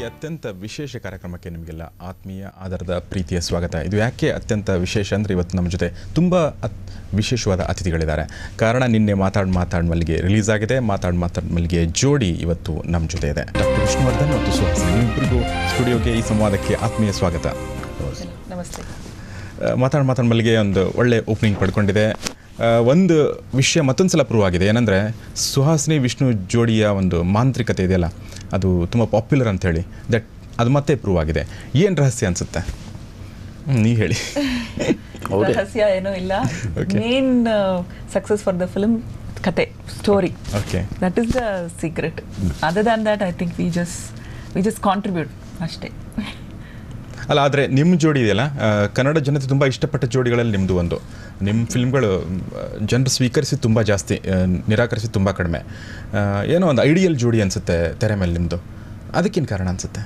ಅತ್ಯಂತ ವಿಶೇಷ ಕಾರ್ಯಕ್ರಮಕ್ಕೆ ನಿಮಗೆಲ್ಲ ಆತ್ಮೀಯ ಆಧಾರದ ಪ್ರೀತಿಯ ಸ್ವಾಗತ ಇದು ಯಾಕೆ ಅತ್ಯಂತ ವಿಶೇಷ ಅಂದರೆ ಇವತ್ತು ನಮ್ಮ ಜೊತೆ ತುಂಬ ಅತ್ ವಿಶೇಷವಾದ ಅತಿಥಿಗಳಿದ್ದಾರೆ ಕಾರಣ ನಿನ್ನೆ ಮಾತಾಡ್ ಮಾತಾಡ್ ಮಲ್ಲಿಗೆ ರಿಲೀಸ್ ಆಗಿದೆ ಮಾತಾಡ್ ಮಾತಾಡ್ ಮಲ್ಲಿಗೆ ಜೋಡಿ ಇವತ್ತು ನಮ್ಮ ಜೊತೆ ಇದೆ ಡಾಕ್ಟರ್ ವಿಷ್ಣುವರ್ಧನ್ ಮತ್ತು ಸುಹಾಸಿನಿ ನಿಮ್ಮಿಬ್ಬರಿಗೂ ಸ್ಟುಡಿಯೋಗೆ ಈ ಸಂವಾದಕ್ಕೆ ಆತ್ಮೀಯ ಸ್ವಾಗತ ನಮಸ್ತೆ ಆ, ಮಾತಾಡ್ ಮಾತಾಡ್ ಮಲ್ಲಿಗೆ ಒಂದು ಒಳ್ಳೆ ಓಪನಿಂಗ್ ಪಡ್ಕೊಂಡಿದೆ ಆ, ಒಂದು ವಿಷಯ ಮತ್ತೊಂದು ಸಲ ಪ್ರೂವ್ ಆಗಿದೆ ಏನಂದರೆ ಸುಹಾಸಿನಿ ವಿಷ್ಣು ಜೋಡಿಯ ಒಂದು ಮಾಂತ್ರಿಕತೆ ಇದೆಯಲ್ಲ ಅದು ತುಂಬ ಪಾಪ್ಯುಲರ್ ಅಂತೇಳಿ ದಟ್ ಅದು ಮತ್ತೆ ಪ್ರೂವ್ ಆಗಿದೆ ಏನು ರಹಸ್ಯ ಅನಿಸುತ್ತೆ ನೀವು ಹೇಳಿ ರಹಸ್ಯ ಏನೂ ಇಲ್ಲ Okay. Main success for the film ಕತೆ story okay that is the secret other than that I think we just we just contribute ಅಷ್ಟೇ ಅಲ್ಲ ಆದರೆ ನಿಮ್ಮ ಜೋಡಿ ಇದೆಯಲ್ಲ ಆ, ಕನ್ನಡ ಜನತೆ ತುಂಬ ಇಷ್ಟಪಟ್ಟ ಜೋಡಿಗಳಲ್ಲಿ ನಿಮ್ಮದು ಒಂದು ನಿಮ್ಮ ಫಿಲ್ಮ್ಗಳು ಜನರು ಸ್ವೀಕರಿಸಿ ತುಂಬ ಜಾಸ್ತಿ ಆ, ನಿರಾಕರಿಸಿ ತುಂಬ ಕಡಿಮೆ ಆ, ಏನೋ ಒಂದು ಐಡಿಯಲ್ ಜೋಡಿ ಅನಿಸುತ್ತೆ ತೆರೆ ಮೇಲೆ ನಿಮ್ಮದು ಅದಕ್ಕೇನು ಕಾರಣ ಅನಿಸುತ್ತೆ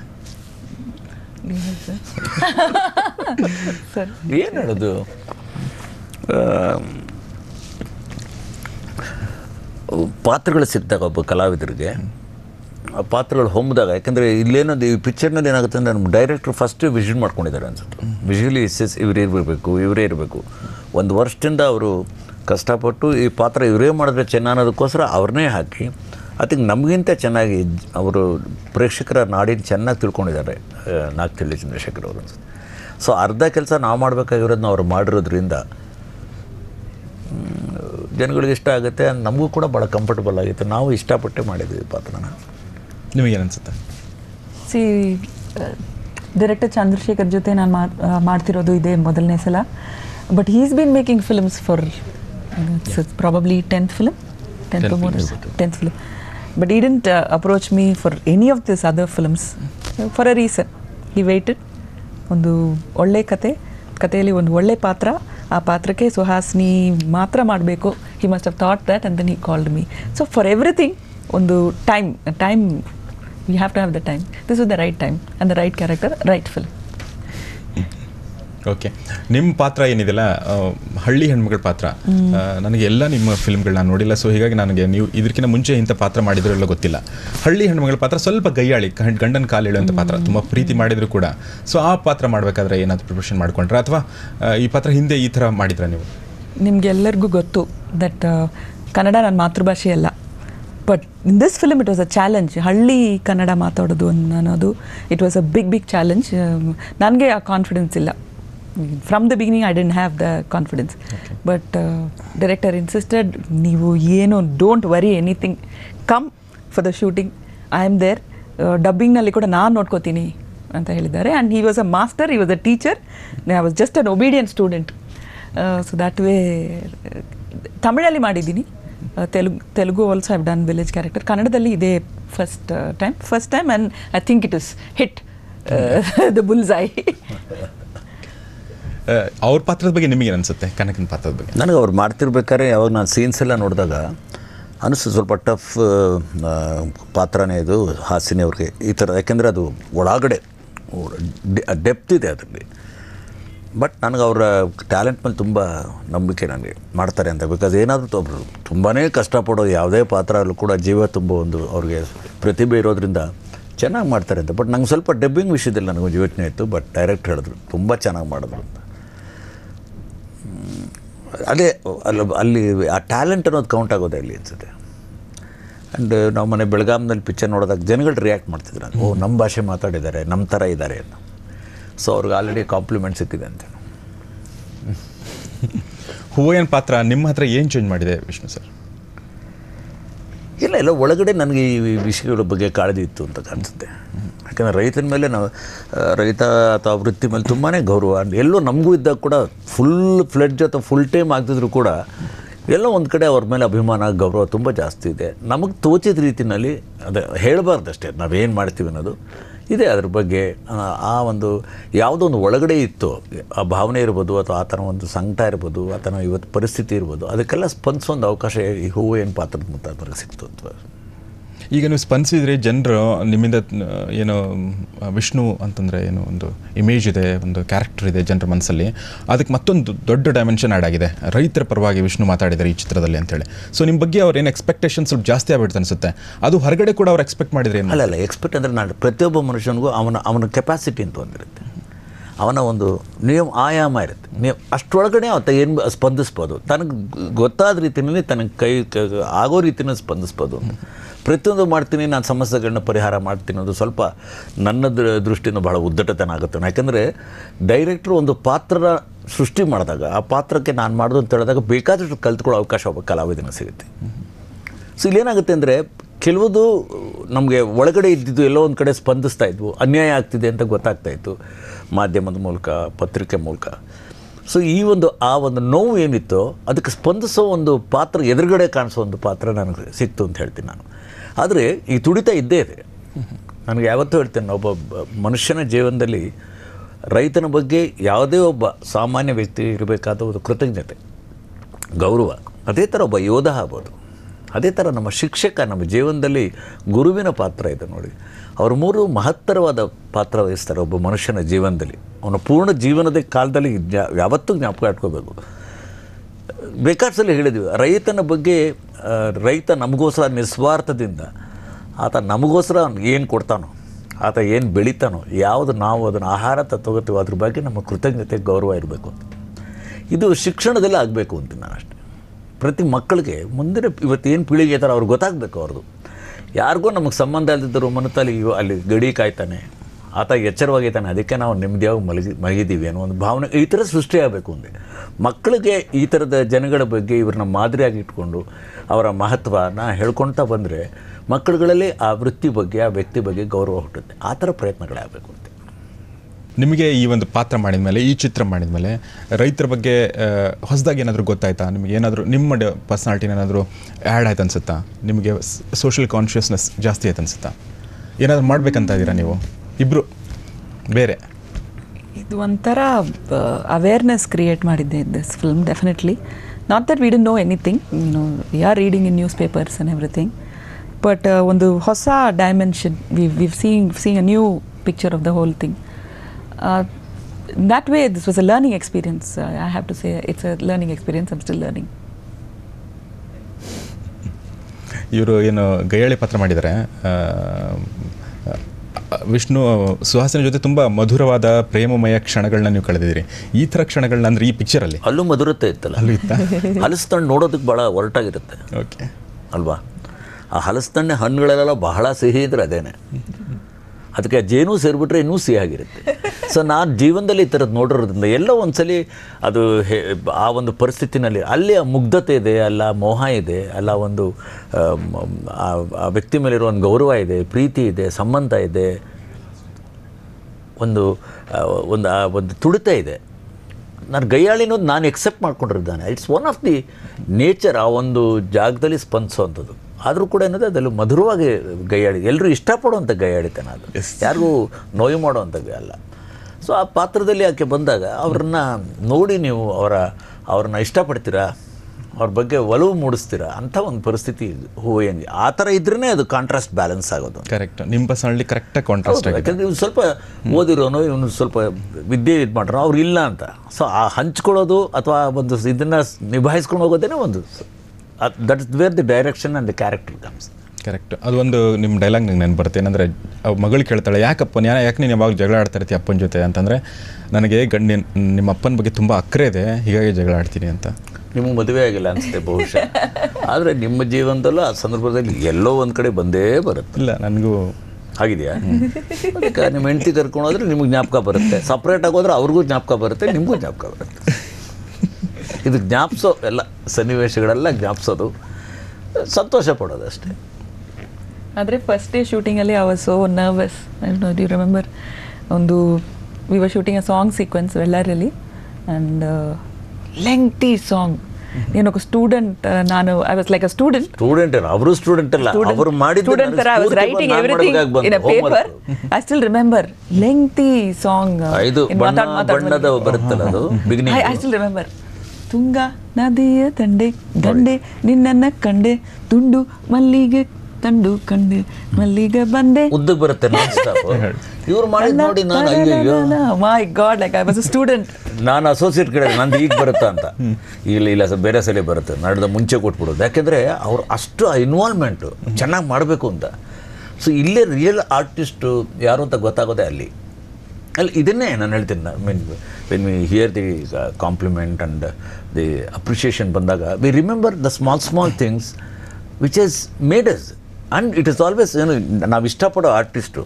ಸರ್ ಏನು ಹೇಳೋದು ಆ, ಪಾತ್ರಗಳು ಸಿಕ್ಕಿದಾಗ ಒಬ್ಬ ಕಲಾವಿದರಿಗೆ ಆ ಪಾತ್ರಗಳು ಹೊಮ್ಮಿದಾಗ ಯಾಕಂದರೆ ಇಲ್ಲೇನದು ಈ ಪಿಕ್ಚರ್ನಲ್ಲಿ ಏನಾಗುತ್ತೆ ಅಂದರೆ ನಮ್ಮ ಡೈರೆಕ್ಟ್ರು ಫಸ್ಟ್ ವಿಷನ್ ಮಾಡ್ಕೊಂಡಿದ್ದಾರೆ ಅನ್ಸುತ್ತೆ ವಿಷುವಲಿ ಇಸ್ ಇವರೇ ಇರಬೇಕು ಇವರೇ ಇರಬೇಕು ಒಂದು ವರ್ಷದಿಂದ ಅವರು ಕಷ್ಟಪಟ್ಟು ಈ ಪಾತ್ರ ಇವರೇ ಮಾಡಿದ್ರೆ ಚೆನ್ನ ಅನ್ನೋದಕ್ಕೋಸ್ಕರ ಅವ್ರನ್ನೇ ಹಾಕಿ ಅದಕ್ಕೆ ನಮಗಿಂತ ಚೆನ್ನಾಗಿ ಅವರು ಪ್ರೇಕ್ಷಕರ ನಾಡಿನ ಚೆನ್ನಾಗಿ ತಿಳ್ಕೊಂಡಿದ್ದಾರೆ ಆ, ನಾಗ್ತಿಳ್ಳಿ ಚಂದ್ರಶೇಖರ್ ಅವರು ಅನ್ಸುತ್ತೆ ಸೊ ಅರ್ಧ ಕೆಲಸ ನಾವು ಮಾಡಬೇಕಾಗಿರೋದನ್ನ ಅವ್ರು ಮಾಡಿರೋದ್ರಿಂದ ಮ್, ಜನಗಳಿಗೆ ಇಷ್ಟ ಆಗುತ್ತೆ ನಮಗೂ ಕೂಡ ಭಾಳ ಕಂಫರ್ಟಬಲ್ ಆಗಿತ್ತು ನಾವು ಇಷ್ಟಪಟ್ಟೆ ಮಾಡಿದ್ವಿ ಪಾತ್ರನ ನಿಮಗೇನು ಅನಿಸುತ್ತೆ ಸಿ ಡೈರೆಕ್ಟರ್ ಚಂದ್ರಶೇಖರ್ ಜೊತೆ ನಾನು ಮಾಡ್ತಿರೋದು ಇದೇ ಮೊದಲನೇ ಸಲ but is been making films for probably tenth film tenth Tenth more tenth film but he didn't approach me for any of this other films for a reason he waited ಒಂದು ಒಳ್ಳೆ ಕತೆ ಕಥೆಯಲ್ಲಿ ಒಂದು ಒಳ್ಳೆ ಪಾತ್ರ ಆ ಪಾತ್ರಕ್ಕೆ ಸುಹಾಸಿನಿ ಮಾತ್ರ ಮಾಡಬೇಕು he must have thought that and then he called me so for everything ಒಂದು time time you have to have the time this is the right time and the right character right film okay ನಿಮ್ಮ ಪಾತ್ರ ಏನಿದೆಯಲ್ಲ ಆ, ಹಳ್ಳಿ ಹೆಣ್ಮಗಳ ಪಾತ್ರ ಆ, ನನಗೆ ಎಲ್ಲ ನಿಮ್ಮ ಫಿಲ್ಮ್ಗಳನ್ನ ನೋಡಿಲ್ಲ ಸೊ ಹೀಗಾಗಿ ನನಗೆ ನೀವು ಇದಕ್ಕಿಂತ ಮುಂಚೆ ಇಂಥ ಪಾತ್ರ ಮಾಡಿದ್ರು ಎಲ್ಲ ಗೊತ್ತಿಲ್ಲ ಹಳ್ಳಿ ಹೆಣ್ಮಗಳ ಪಾತ್ರ ಸ್ವಲ್ಪ ಗೈಯಾಳಿ ಗಂಡ್- ಗಂಡನ ಕಾಲು ಇಳುವಂಥ ಪಾತ್ರ ತುಂಬ ಪ್ರೀತಿ ಮಾಡಿದ್ರು ಕೂಡ ಸೊ ಆ ಪಾತ್ರ ಮಾಡಬೇಕಾದ್ರೆ ಏನಾದರೂ ಪ್ರಿಪ್ರೇಷನ್ ಮಾಡ್ಕೊಂಡ್ರೆ ಅಥವಾ ಈ ಪಾತ್ರ ಹಿಂದೆ ಈ ಥರ ಮಾಡಿದ್ರ ನೀವು ನಿಮಗೆಲ್ಲರಿಗೂ ಗೊತ್ತು ದಟ್ ಕನ್ನಡ ನನ್ನ ಮಾತೃಭಾಷೆ ಅಲ್ಲ but in this film it was a challenge ಹಳ್ಳಿ ಕನ್ನಡ ಮಾತಾಡೋದು ಅನ್- ಅನ್ನೋದು it was a big big challenge ನನಗೆ ಆ ಕಾನ್ಫಿಡೆನ್ಸ್ ಇಲ್ಲ from the beginning I didn't have the confidence but director insisted ನೀವು ಏನು don't worry anything come for the shooting I am there ಡಬ್ಬಿಂಗ್ನಲ್ಲಿ ಕೂಡ ನಾನು ನೋಡ್ಕೋತೀನಿ ಅಂತ ಹೇಳಿದ್ದಾರೆ and he was a master he was a teacher I was just an obedient student so that way ತಮಿಳಲ್ಲಿ ಮಾಡಿದ್ದೀನಿ Uh, Telugu Telugu also have done village character ಕನ್ನಡದಲ್ಲಿ ಇದೇ first time first time and I think it is hit the bulls I ಆ, ಅವ್ರ ಪಾತ್ರದ ಬಗ್ಗೆ ನಿಮಗೆ ಅನಿಸುತ್ತೆ ಕನಕನ ಪಾತ್ರದ ಬಗ್ಗೆ ನನಗೆ ಅವ್ರು ಮಾಡ್ತಿರ್ಬೇಕಾದ್ರೆ ಯಾವಾಗ ನಾನು ಸೀನ್ಸ್ ಎಲ್ಲ ನೋಡಿದಾಗ ಅನಿಸ್ತು ಸ್ವಲ್ಪ ಟಫ್ ಪಾತ್ರನೇ ಇದು ಹಾಸಿನಿ ಅವ್ರಿಗೆ ಈ ಥರ ಯಾಕೆಂದರೆ ಅದು ಒಳಗಡೆ ಡೆಪ್ತ್ ಇದೆ ಅದರಲ್ಲಿ ಬಟ್ ನನಗೆ ಅವರ ಟ್ಯಾಲೆಂಟ್ ಮೇಲೆ ತುಂಬ ನಂಬಿಕೆ ನನಗೆ ಮಾಡ್ತಾರೆ ಅಂತ ಬಿಕಾಸ್ ಏನಾದರೂ ಒಬ್ಬರು ತುಂಬಾ ಕಷ್ಟಪಡೋದು ಯಾವುದೇ ಪಾತ್ರ ಅಲ್ಲೂ ಕೂಡ ಜೀವ ತುಂಬ ಒಂದು ಅವ್ರಿಗೆ ಪ್ರತಿಭೆ ಇರೋದ್ರಿಂದ ಚೆನ್ನಾಗಿ ಮಾಡ್ತಾರೆ ಅಂತ ಬಟ್ ನಂಗೆ ಸ್ವಲ್ಪ ಡಬ್ಬಿಂಗ್ ವಿಷಯದಲ್ಲಿ ನನಗೆ ಯೋಚನೆ ಇತ್ತು ಬಟ್ ಡೈರೆಕ್ಟ್ ಹೇಳಿದ್ರು ತುಂಬ ಚೆನ್ನಾಗಿ ಮಾಡಿದ್ರು ಅಂತ ಅದೇ ಅಲ್ಲಿ ಅಲ್ಲಿ ಆ ಟ್ಯಾಲೆಂಟ್ ಅನ್ನೋದು ಕೌಂಟ್ ಆಗೋದೇ ಅಲ್ಲಿ ಅನ್ಸುತ್ತೆ ಆ್ಯಂಡ್ ನಾವು ಮನೆ ಬೆಳಗಾಂನಲ್ಲಿ ಪಿಕ್ಚರ್ ನೋಡಿದಾಗ ಜನಗಳು ರಿಯಾಕ್ಟ್ ಮಾಡ್ತಿದ್ರು ಓ ನಮ್ಮ ಭಾಷೆ ಮಾತಾಡಿದ್ದಾರೆ ನಮ್ಮ ಥರ ಇದ್ದಾರೆ ಅಂತ ಸೊ ಅವ್ರಿಗೆ ಆಲ್ರೆಡಿ ಕಾಂಪ್ಲಿಮೆಂಟ್ ಸಿಕ್ಕಿದೆ ಅಂತ ಹೂವಯ್ಯನ ಪಾತ್ರ ನಿಮ್ಮ ಹತ್ರ ಏನು ಚೇಂಜ್ ಮಾಡಿದೆ ವಿಷ್ಣು ಸರ್ ಇಲ್ಲ ಇಲ್ಲ ಒಳಗಡೆ ನನಗೆ ಈ ವಿಷಯಗಳ ಬಗ್ಗೆ ಕಾಳಜಿ ಇತ್ತು ಅಂತ ಕಾಣಿಸುತ್ತೆ ಯಾಕಂದರೆ ರೈತನ ಮೇಲೆ ನಾವು ಆ, ರೈತ ಅಥವಾ ವೃತ್ತಿ ಮೇಲೆ ತುಂಬಾ ಗೌರವ And ಎಲ್ಲೋ ನಮಗೂ ಇದ್ದಾಗ ಕೂಡ ಫುಲ್ ಫ್ಲೆಡ್ಜ್ ಅಥವಾ ಫುಲ್ ಟೈಮ್ ಆಗ್ತಿದ್ರು ಕೂಡ ಎಲ್ಲೋ ಒಂದು ಕಡೆ ಅವ್ರ ಮೇಲೆ ಅಭಿಮಾನ ಗೌರವ ತುಂಬ ಜಾಸ್ತಿ ಇದೆ ನಮಗೆ ತೋಚಿದ ರೀತಿಯಲ್ಲಿ ಅದೇ ಹೇಳಬಾರ್ದಷ್ಟೇ ನಾವೇನು ಮಾಡ್ತೀವಿ ಅನ್ನೋದು ಇದೆ ಅದ್ರ ಬಗ್ಗೆ ಆ, ಆ ಒಂದು ಯಾವುದೋ ಒಂದು ಒಳಗಡೆ ಇತ್ತು ಆ ಭಾವನೆ ಇರ್ಬೋದು ಅಥವಾ ಆತನ ಒಂದು ಸಂಕಟ ಇರ್ಬೋದು ಆತನ ಇವತ್ತು ಪರಿಸ್ಥಿತಿ ಇರ್ಬೋದು ಅದಕ್ಕೆಲ್ಲ ಸ್ಪಂದಿಸೋ ಒಂದು ಅವಕಾಶ ಈ ಹೂವು ಏನು ಪಾತ್ರದ ಮುಖಾಂತರ ಸಿಕ್ತು ಅಂತ ಈಗ ನೀವು ಸ್ಪಂದಿಸಿದ್ರೆ ಜನರು ನಿಮ್ಮಿಂದ ಆ, ಏನೋ ಆ, ವಿಷ್ಣು ಅಂತಂದರೆ ಏನು ಒಂದು ಇಮೇಜ್ ಇದೆ ಒಂದು ಕ್ಯಾರೆಕ್ಟರ್ ಇದೆ ಜನರ ಮನಸ್ಸಲ್ಲಿ ಅದಕ್ಕೆ ಮತ್ತೊಂದು ದೊಡ್ಡ ಡೈಮೆನ್ಷನ್ ಆ್ಯಡ್ ಆಗಿದೆ ರೈತರ ಪರವಾಗಿ ವಿಷ್ಣು ಮಾತಾಡಿದ್ದಾರೆ ಈ ಚಿತ್ರದಲ್ಲಿ ಅಂತೇಳಿ ಸೊ ನಿಮ್ಮ ಬಗ್ಗೆ ಅವ್ರು ಏನು ಎಕ್ಸ್ಪೆಕ್ಟೇಷನ್ ಸ್ವಲ್ಪ ಜಾಸ್ತಿ ಆಗ್ಬಿಡ್ತು ಅನಿಸುತ್ತೆ ಅದು ಹೊರಗಡೆ ಕೂಡ ಅವ್ರು ಎಕ್ಸ್ಪೆಕ್ಟ್ ಮಾಡಿದ್ರೆ ಏನು ಅಲ್ಲ ಅಲ್ಲ ಎಕ್ಸ್ಪೆಕ್ಟ್ ಅಂದರೆ ನಾನು ಪ್ರತಿಯೊಬ್ಬ ಮನುಷ್ಯನಿಗೂ ಅವನ ಅವನ ಕೆಪಾಸಿಟಿ ಅಂತ ಒಂದಿರುತ್ತೆ ಅವನ ಒಂದು ನಿಯಮ ಆಯಾಮ ಇರುತ್ತೆ ನೀವು ಅಷ್ಟರೊಳಗಡೆ ಆತ ಏನು ಸ್ಪಂದಿಸ್ಬೋದು ತನಗೆ ಗೊತ್ತಾದ ರೀತಿಯಲ್ಲಿ ತನಗೆ ಕೈ ಕ- ಆಗೋ ರೀತಿಯಲ್ಲಿ ಸ್ಪಂದಿಸ್ಬೋದು ಅಂತ ಪ್ರತಿಯೊಂದು ಮಾಡ್ತೀನಿ ನಾನು ಸಮಸ್ಯೆಗಳನ್ನ ಪರಿಹಾರ ಮಾಡ್ತೀನಿ ಅನ್ನೋದು ಸ್ವಲ್ಪ ನನ್ನ ದೃ- ದೃಷ್ಟಿಯಿಂದ ಬಹಳ ಉದ್ದಟತನ ಆಗುತ್ತೆ ಯಾಕಂದರೆ ಡೈರೆಕ್ಟ್ರು ಒಂದು ಪಾತ್ರ ಸೃಷ್ಟಿ ಮಾಡಿದಾಗ ಆ ಪಾತ್ರಕ್ಕೆ ನಾನು ಮಾಡೋದು ಅಂತ ಹೇಳಿದಾಗ ಬೇಕಾದಷ್ಟು ಕಲ್ತ್ಕೊಳ್ಳೋ ಅವಕಾಶ ಒಬ್ಬ ಕಲಾವಿದನ ಸಿಗುತ್ತೆ ಸೊ ಇಲ್ಲೇನಾಗುತ್ತೆ ಅಂದರೆ ಕೆಲವುದು ನಮಗೆ ಒಳಗಡೆ ಇದ್ದಿದ್ದು ಎಲ್ಲೋ ಒಂದು ಕಡೆ ಸ್ಪಂದಿಸ್ತಾ ಇದ್ವು ಅನ್ಯಾಯ ಆಗ್ತಿದೆ ಅಂತ ಗೊತ್ತಾಗ್ತಾ ಇತ್ತು ಮಾಧ್ಯಮದ ಮೂಲಕ ಪತ್ರಿಕೆ ಮೂಲಕ ಸೊ ಈ ಒಂದು ಆ ಒಂದು ನೋವು ಏನಿತ್ತೋ ಅದಕ್ಕೆ ಸ್ಪಂದಿಸೋ ಒಂದು ಪಾತ್ರ ಎದುರುಗಡೆ ಕಾಣಿಸೋ ಒಂದು ಪಾತ್ರ ನನಗೆ ಸಿಕ್ತು ಅಂತ ಹೇಳ್ತೀನಿ ನಾನು ಆದರೆ ಈ ತುಡಿತ ಇದ್ದೇ ಇದೆ ನನಗೆ ಯಾವತ್ತೂ ಹೇಳ್ತೇನೆ ಒಬ್ಬ ಬ- ಮನುಷ್ಯನ ಜೀವನದಲ್ಲಿ ರೈತನ ಬಗ್ಗೆ ಯಾವುದೇ ಒಬ್ಬ ಸಾಮಾನ್ಯ ವ್ಯಕ್ತಿ ಇರಬೇಕಾದ ಒಂದು ಕೃತಜ್ಞತೆ ಗೌರವ ಅದೇ ಥರ ಒಬ್ಬ ಯೋಧ ಆಗ್ಬೋದು ಅದೇ ಥರ ನಮ್ಮ ಶಿಕ್ಷಕ ನಮ್ಮ ಜೀವನದಲ್ಲಿ ಗುರುವಿನ ಪಾತ್ರ ಇದೆ ನೋಡಿ ಅವರು ಮೂರು ಮಹತ್ತರವಾದ ಪಾತ್ರ ವಹಿಸ್ತಾರೆ ಒಬ್ಬ ಮನುಷ್ಯನ ಜೀವನದಲ್ಲಿ ಅವನ ಪೂರ್ಣ ಜೀವನದ ಕಾಲದಲ್ಲಿ ಜ್ಞಾ ಯಾವತ್ತೂ ಜ್ಞಾಪಕ ಇಟ್ಕೋಬೇಕು ಬೇಕಾದ ಸಲ ಹೇಳಿದ್ವಿ ರೈತನ ಬಗ್ಗೆ ಆ, ರೈತ ನಮಗೋಸ್ಕರ ನಿಸ್ವಾರ್ಥದಿಂದ ಆತ ನಮಗೋಸ್ಕರ ಏನು ಕೊಡ್ತಾನೋ ಆತ ಏನು ಬೆಳಿತಾನೋ ಯಾವುದು ನಾವು ಅದನ್ನು ಆಹಾರ ತಗೋತೀವೋ ಅದ್ರ ಬಗ್ಗೆ ನಮ್ಮ ಕೃತಜ್ಞತೆ ಗೌರವ ಇರಬೇಕು ಅಂತ ಇದು ಶಿಕ್ಷಣದಲ್ಲೇ ಆಗಬೇಕು ಅಂತ ನಾನು ಅಷ್ಟೇ ಪ್ರತಿ ಮಕ್ಕಳಿಗೆ ಮುಂದಿನ ಇವತ್ತು ಏನು ಪೀಳಿಗೆ ಇದ್ದಾರೆ ಅವ್ರಿಗೆ ಗೊತ್ತಾಗಬೇಕು ಅವ್ರದ್ದು ಯಾರಿಗೂ ನಮಗೆ ಸಂಬಂಧ ಇಲ್ದಿದ್ದರು ಮನತಲ್ಲಿ ಇವ- ಅಲ್ಲಿ ಗಡಿ ಕಾಯ್ತಾನೆ ಆತ ಎಚ್ಚರವಾಗಿದ್ದಾನೆ ಅದಕ್ಕೆ ನಾವು ನೆಮ್ಮದಿಯಾಗಿ ಮಲಗಿ ಮಲಗಿದ್ದೀವಿ ಅನ್ನೋ ಒಂದು ಭಾವನೆ ಈ ಥರ ಸೃಷ್ಟಿಯಾಗಬೇಕು ಅಂದೆ ಮಕ್ಕಳಿಗೆ ಈ ಥರದ ಜನಗಳ ಬಗ್ಗೆ ಇವ್ರನ್ನ ಮಾದರಿಯಾಗಿ ಇಟ್ಕೊಂಡು ಅವರ ಮಹತ್ವನ ಹೇಳ್ಕೊಳ್ತಾ ಬಂದರೆ ಮಕ್ಕಳುಗಳಲ್ಲಿ ಆ ವೃತ್ತಿ ಬಗ್ಗೆ ಆ ವ್ಯಕ್ತಿ ಬಗ್ಗೆ ಗೌರವ ಹುಟ್ಟುತ್ತೆ ಆ ಥರ ಪ್ರಯತ್ನಗಳಾಗಬೇಕು ಅಂತ ನಿಮಗೆ ಈ ಒಂದು ಪಾತ್ರ ಮಾಡಿದ ಮೇಲೆ ಈ ಚಿತ್ರ ಮಾಡಿದ ಮೇಲೆ ರೈತರ ಬಗ್ಗೆ ಹೊಸದಾಗಿ ಏನಾದರೂ ಗೊತ್ತಾಯ್ತಾ ನಿಮಗೆ ಏನಾದರೂ ನಿಮ್ಮ ಪರ್ಸ್ನಾಲಿಟಿನ ಏನಾದರೂ ಆ್ಯಡ್ ಆಯ್ತು ಅನ್ಸುತ್ತಾ ನಿಮಗೆ ಸೋಷಿಯಲ್ ಕಾನ್ಷಿಯಸ್ನೆಸ್ ಜಾಸ್ತಿ ಆಯ್ತು ಅನ್ಸುತ್ತಾ ಏನಾದರೂ ಮಾಡ್ಬೇಕಂತ ಇದ್ದೀರಾ ನೀವು ಇಬ್ಬರು ಬೇರೆ ಇದು ಒಂಥರ ಅವೇರ್ನೆಸ್ ಕ್ರಿಯೇಟ್ ಮಾಡಿದ್ದೆ this film definitely not that we ಡಿ know anything no we are reading in news papers and everything but ಒಂದು ಹೊಸ dimension we we've seeing seeing a new picture of the whole thing that way this was a learning experience uh, i have to say it's a learning experience i'm still learning ಇವರು ಏನು ಗೈಯಾಳಿ ಪಾತ್ರ ಮಾಡಿದ್ದಾರೆ ಆ, ಆ, ವಿಷ್ಣು ಸುಹಾಸಿನ ಜೊತೆ ತುಂಬ ಮಧುರವಾದ ಪ್ರೇಮಮಯ ಕ್ಷಣಗಳನ್ನ ನೀವು ಕಳೆದಿದ್ದೀರಿ ಈ ಥರ ಕ್ಷಣಗಳನ್ನ ಅಂದರೆ ಈ ಪಿಕ್ಚರಲ್ಲಿ ಅಲ್ಲೂ ಮಧುರತೆ ಇತ್ತಲ್ಲ ಅಲ್ಲೂ ಇತ್ತಾ ಹಲಸ್ತಣ್ಣು ನೋಡೋದಕ್ಕೆ ಭಾಳ ಒರಟಾಗಿರುತ್ತೆ ಓಕೆ ಅಲ್ವಾ ಆ ಹಲಸ್ತಣ್ಣೆ ಹಣ್ಣುಗಳೆಲ್ಲ ಬಹಳ ಸಿಹಿ ಇದ್ರೆ ಅದೇನೆ ಅದಕ್ಕೆ ಆ ಜೇನು ಸೇರಿಬಿಟ್ರೆ ಇನ್ನೂ ಸಿಹಿಯಾಗಿರುತ್ತೆ ಸೊ ನಾನು ಜೀವನದಲ್ಲಿ ಈ ಥರದ್ದು ನೋಡಿರೋದ್ರಿಂದ ಎಲ್ಲೋ ಒಂದ್ಸಲಿ ಅದು ಹೇ- ಆ ಒಂದು ಪರಿಸ್ಥಿತಿನಲ್ಲಿ ಅಲ್ಲಿ ಆ ಮುಗ್ಧತೆ ಇದೆ ಅಲ್ಲ ಮೋಹ ಇದೆ ಅಲ್ಲ ಒಂದು ಆಮ್, ಆ ಆ ವ್ಯಕ್ತಿ ಮೇಲಿರೋ ಒಂದು ಗೌರವ ಇದೆ ಪ್ರೀತಿ ಇದೆ ಸಂಬಂಧ ಇದೆ ಒಂದು ಆ, ಒಂದು ಆ ಒಂದು ತುಡಿತ ಇದೆ ನಾನು ಗೈಯಾಳಿ ಅನ್ನೋದು ನಾನು ಎಕ್ಸೆಪ್ಟ್ ಮಾಡ್ಕೊಂಡಿದ್ದಾನೆ it's one of the nature ಆ ಒಂದು ಜಾಗದಲ್ಲಿ ಸ್ಪಂದಿಸೋವಂಥದ್ದು ಆದರೂ ಕೂಡ ಏನದು ಅದರಲ್ಲಿ ಮಧುರವಾಗಿ ಗೈಯಾಳಿ ಎಲ್ಲರೂ ಇಷ್ಟಪಡುವಂಥ ಗೈಯಾಳಿತನ ಅದು ಯಾರಿಗೂ ನೋವು ಮಾಡುವಂಥ ಅಲ್ಲ ಸೊ ಆ ಪಾತ್ರದಲ್ಲಿ ಆಕೆ ಬಂದಾಗ ಅವ್ರನ್ನ ನೋಡಿ ನೀವು ಅವರ ಅವ್ರನ್ನ ಇಷ್ಟಪಡ್ತೀರಾ ಅವ್ರ ಬಗ್ಗೆ ಒಲವು ಮೂಡಿಸ್ತೀರಾ ಅಂಥ ಒಂದು ಪರಿಸ್ಥಿತಿ ಹೂವೇನು ಆ ಥರ ಇದ್ರೇ ಅದು ಕಾಂಟ್ರಾಸ್ಟ್ ಬ್ಯಾಲೆನ್ಸ್ ಆಗೋದು ಕರೆಕ್ಟ್ ನಿಮ್ಮ ಪರ್ಸನಲಿ ಕರೆಕ್ಟಾಗಿ ಕಾಂಟ್ರಾಸ್ಟ್ ಹೌದು, ಆಗಿದೆ ಯಾಕಂದ್ರೆ ಇವ್ನು ಸ್ವಲ್ಪ ಓದಿರೋನು ಇವನು ಸ್ವಲ್ಪ ವಿದ್ಯೆ ಇದು ಮಾಡ್ರೋ ಅವ್ರು ಇಲ್ಲ ಅಂತ ಸೊ ಆ ಹಂಚ್ಕೊಳ್ಳೋದು ಅಥವಾ ಒಂದು ಇದನ್ನು ನಿಭಾಯಿಸ್ಕೊಂಡು ಹೋಗೋದೇ ಒಂದು that is where the direction and the character comes correct ಅದು ಒಂದು ನಿಮ್ಮ ಡೈಲಾಗ್ ನಂಗೆ ನೆನಪು ಬರುತ್ತೆ ಏನಂದರೆ ಮಗಳು ಕೇಳ್ತಾಳೆ ಯಾಕಪ್ಪ ಯಾ ಯಾಕೆ ನೀನು ಯಾವಾಗ ಜಗಳ ಆಡ್ತಾ ಇರ್ತೀಯ ಅಪ್ಪನ ಜೊತೆ ಅಂತಂದರೆ ನನಗೆ ಗಂಡ ನಿಮ್ಮ ಅಪ್ಪನ ಬಗ್ಗೆ ತುಂಬ ಅಕ್ಕರೆ ಇದೆ ಹೀಗಾಗಿ ಜಗಳ ಆಡ್ತೀನಿ ಅಂತ ನಿಮಗೆ ಮದುವೆ ಆಗಿಲ್ಲ ಅನಿಸುತ್ತೆ ಬಹುಶಃ ಆದರೆ ನಿಮ್ಮ ಜೀವನದಲ್ಲೂ ಆ ಸಂದರ್ಭದಲ್ಲಿ ಎಲ್ಲೋ ಒಂದು ಕಡೆ ಬಂದೇ ಬರುತ್ತೆ ಇಲ್ಲ ನನಗೂ ಆಗಿದೆಯಾ ಅದಕ್ಕೆ ನಿಮ್ಮ ಹೆಂಡತಿ ಕರ್ಕೊಂಡು ಹೋದ್ರೆ ನಿಮಗೆ ಜ್ಞಾಪಕ ಬರುತ್ತೆ ಸಪ್ರೇಟ್ ಆಗೋದ್ರೆ ಅವ್ರಿಗೂ ಜ್ಞಾಪಕ ಬರುತ್ತೆ ನಿಮಗೂ ಜ್ಞಾಪಕ ಬರುತ್ತೆ ಇದು ಜ್ಞಾಪಿಸೋ ಎಲ್ಲ ಸನ್ನಿವೇಶಗಳೆಲ್ಲ ಜ್ಞಾಪಿಸೋದು ಸಂತೋಷ ಪಡೋದು ಅಷ್ಟೇ ಆದರೆ ಫಸ್ಟ್ ಡೇ ಶೂಟಿಂಗಲ್ಲಿ I was so nervous do remember ಒಂದು we were shooting a song sequence ವೆಳ್ಳಾರಲ್ಲಿ ಆ್ಯಂಡ್ ಲೆಂಗ್ಟಿ ಸಾಂಗ್ నేను ఒక స్టూడెంట్ ನಾನು I was like a student student ಅವರು ಸ್ಟೂಡೆಂಟ್ ಅಲ್ಲ ಅವರು ಮಾಡಿದ್ದು ಸ್ಟೂಡೆಂಟ್ ತರ I was writing everything in a paper I still remember lengthy song ಇದು ಬಣ್ಣ ಬಣ್ಣದ ಬರುತ್ತಲ್ಲ ಅದು beginning I still remember Tunga ನದಿಯ ದಂಡೆ ದಂಡೆ ನಿನ್ನನ್ನ ಕಂಡೆ ತುಂಡು ಮಲ್ಲಿಗೆ ತಂಡು ಕಂಡೆ ಮಲ್ಲಿಗೆ ಬಂದೆ ಉದ್ದಕ್ಕೆ ಬರುತ್ತೆ ನಾನ್ ಸ್ಟಾಪ್ ಇವ್ರು ಮಾಡಿದ್ ನೋಡಿ ನಾನು ಅಯ್ಯೋ my god like I was a student ನಾನು ಅಸೋಸಿಯೇಟ್ ಕಡೆ ನಂದು ಈಗ ಬರುತ್ತಾ ಅಂತ ಇಲ್ಲ ಇಲ್ಲ ಸರ್ ಬೇರೆ ಸಲ ಬರುತ್ತೆ ನಡೆದ ಮುಂಚೆ ಕೊಟ್ಬಿಡೋದು ಯಾಕೆಂದರೆ ಅವ್ರು ಅಷ್ಟು ಇನ್ವಾಲ್ವ್ಮೆಂಟು ಚೆನ್ನಾಗಿ ಮಾಡಬೇಕು ಅಂತ ಸೊ ಇಲ್ಲೇ ರಿಯಲ್ ಆರ್ಟಿಸ್ಟು ಯಾರು ಅಂತ ಗೊತ್ತಾಗೋದೇ ಅಲ್ಲಿ ಅಲ್ಲಿ ಇದನ್ನೇ ನಾನು ಹೇಳ್ತೀನಿ mean when we hear the compliment and the appreciation ಬಂದಾಗ we remember the small small things which is made us and it is always ಏನು ನಾವು ಇಷ್ಟಪಡೋ ಆರ್ಟಿಸ್ಟು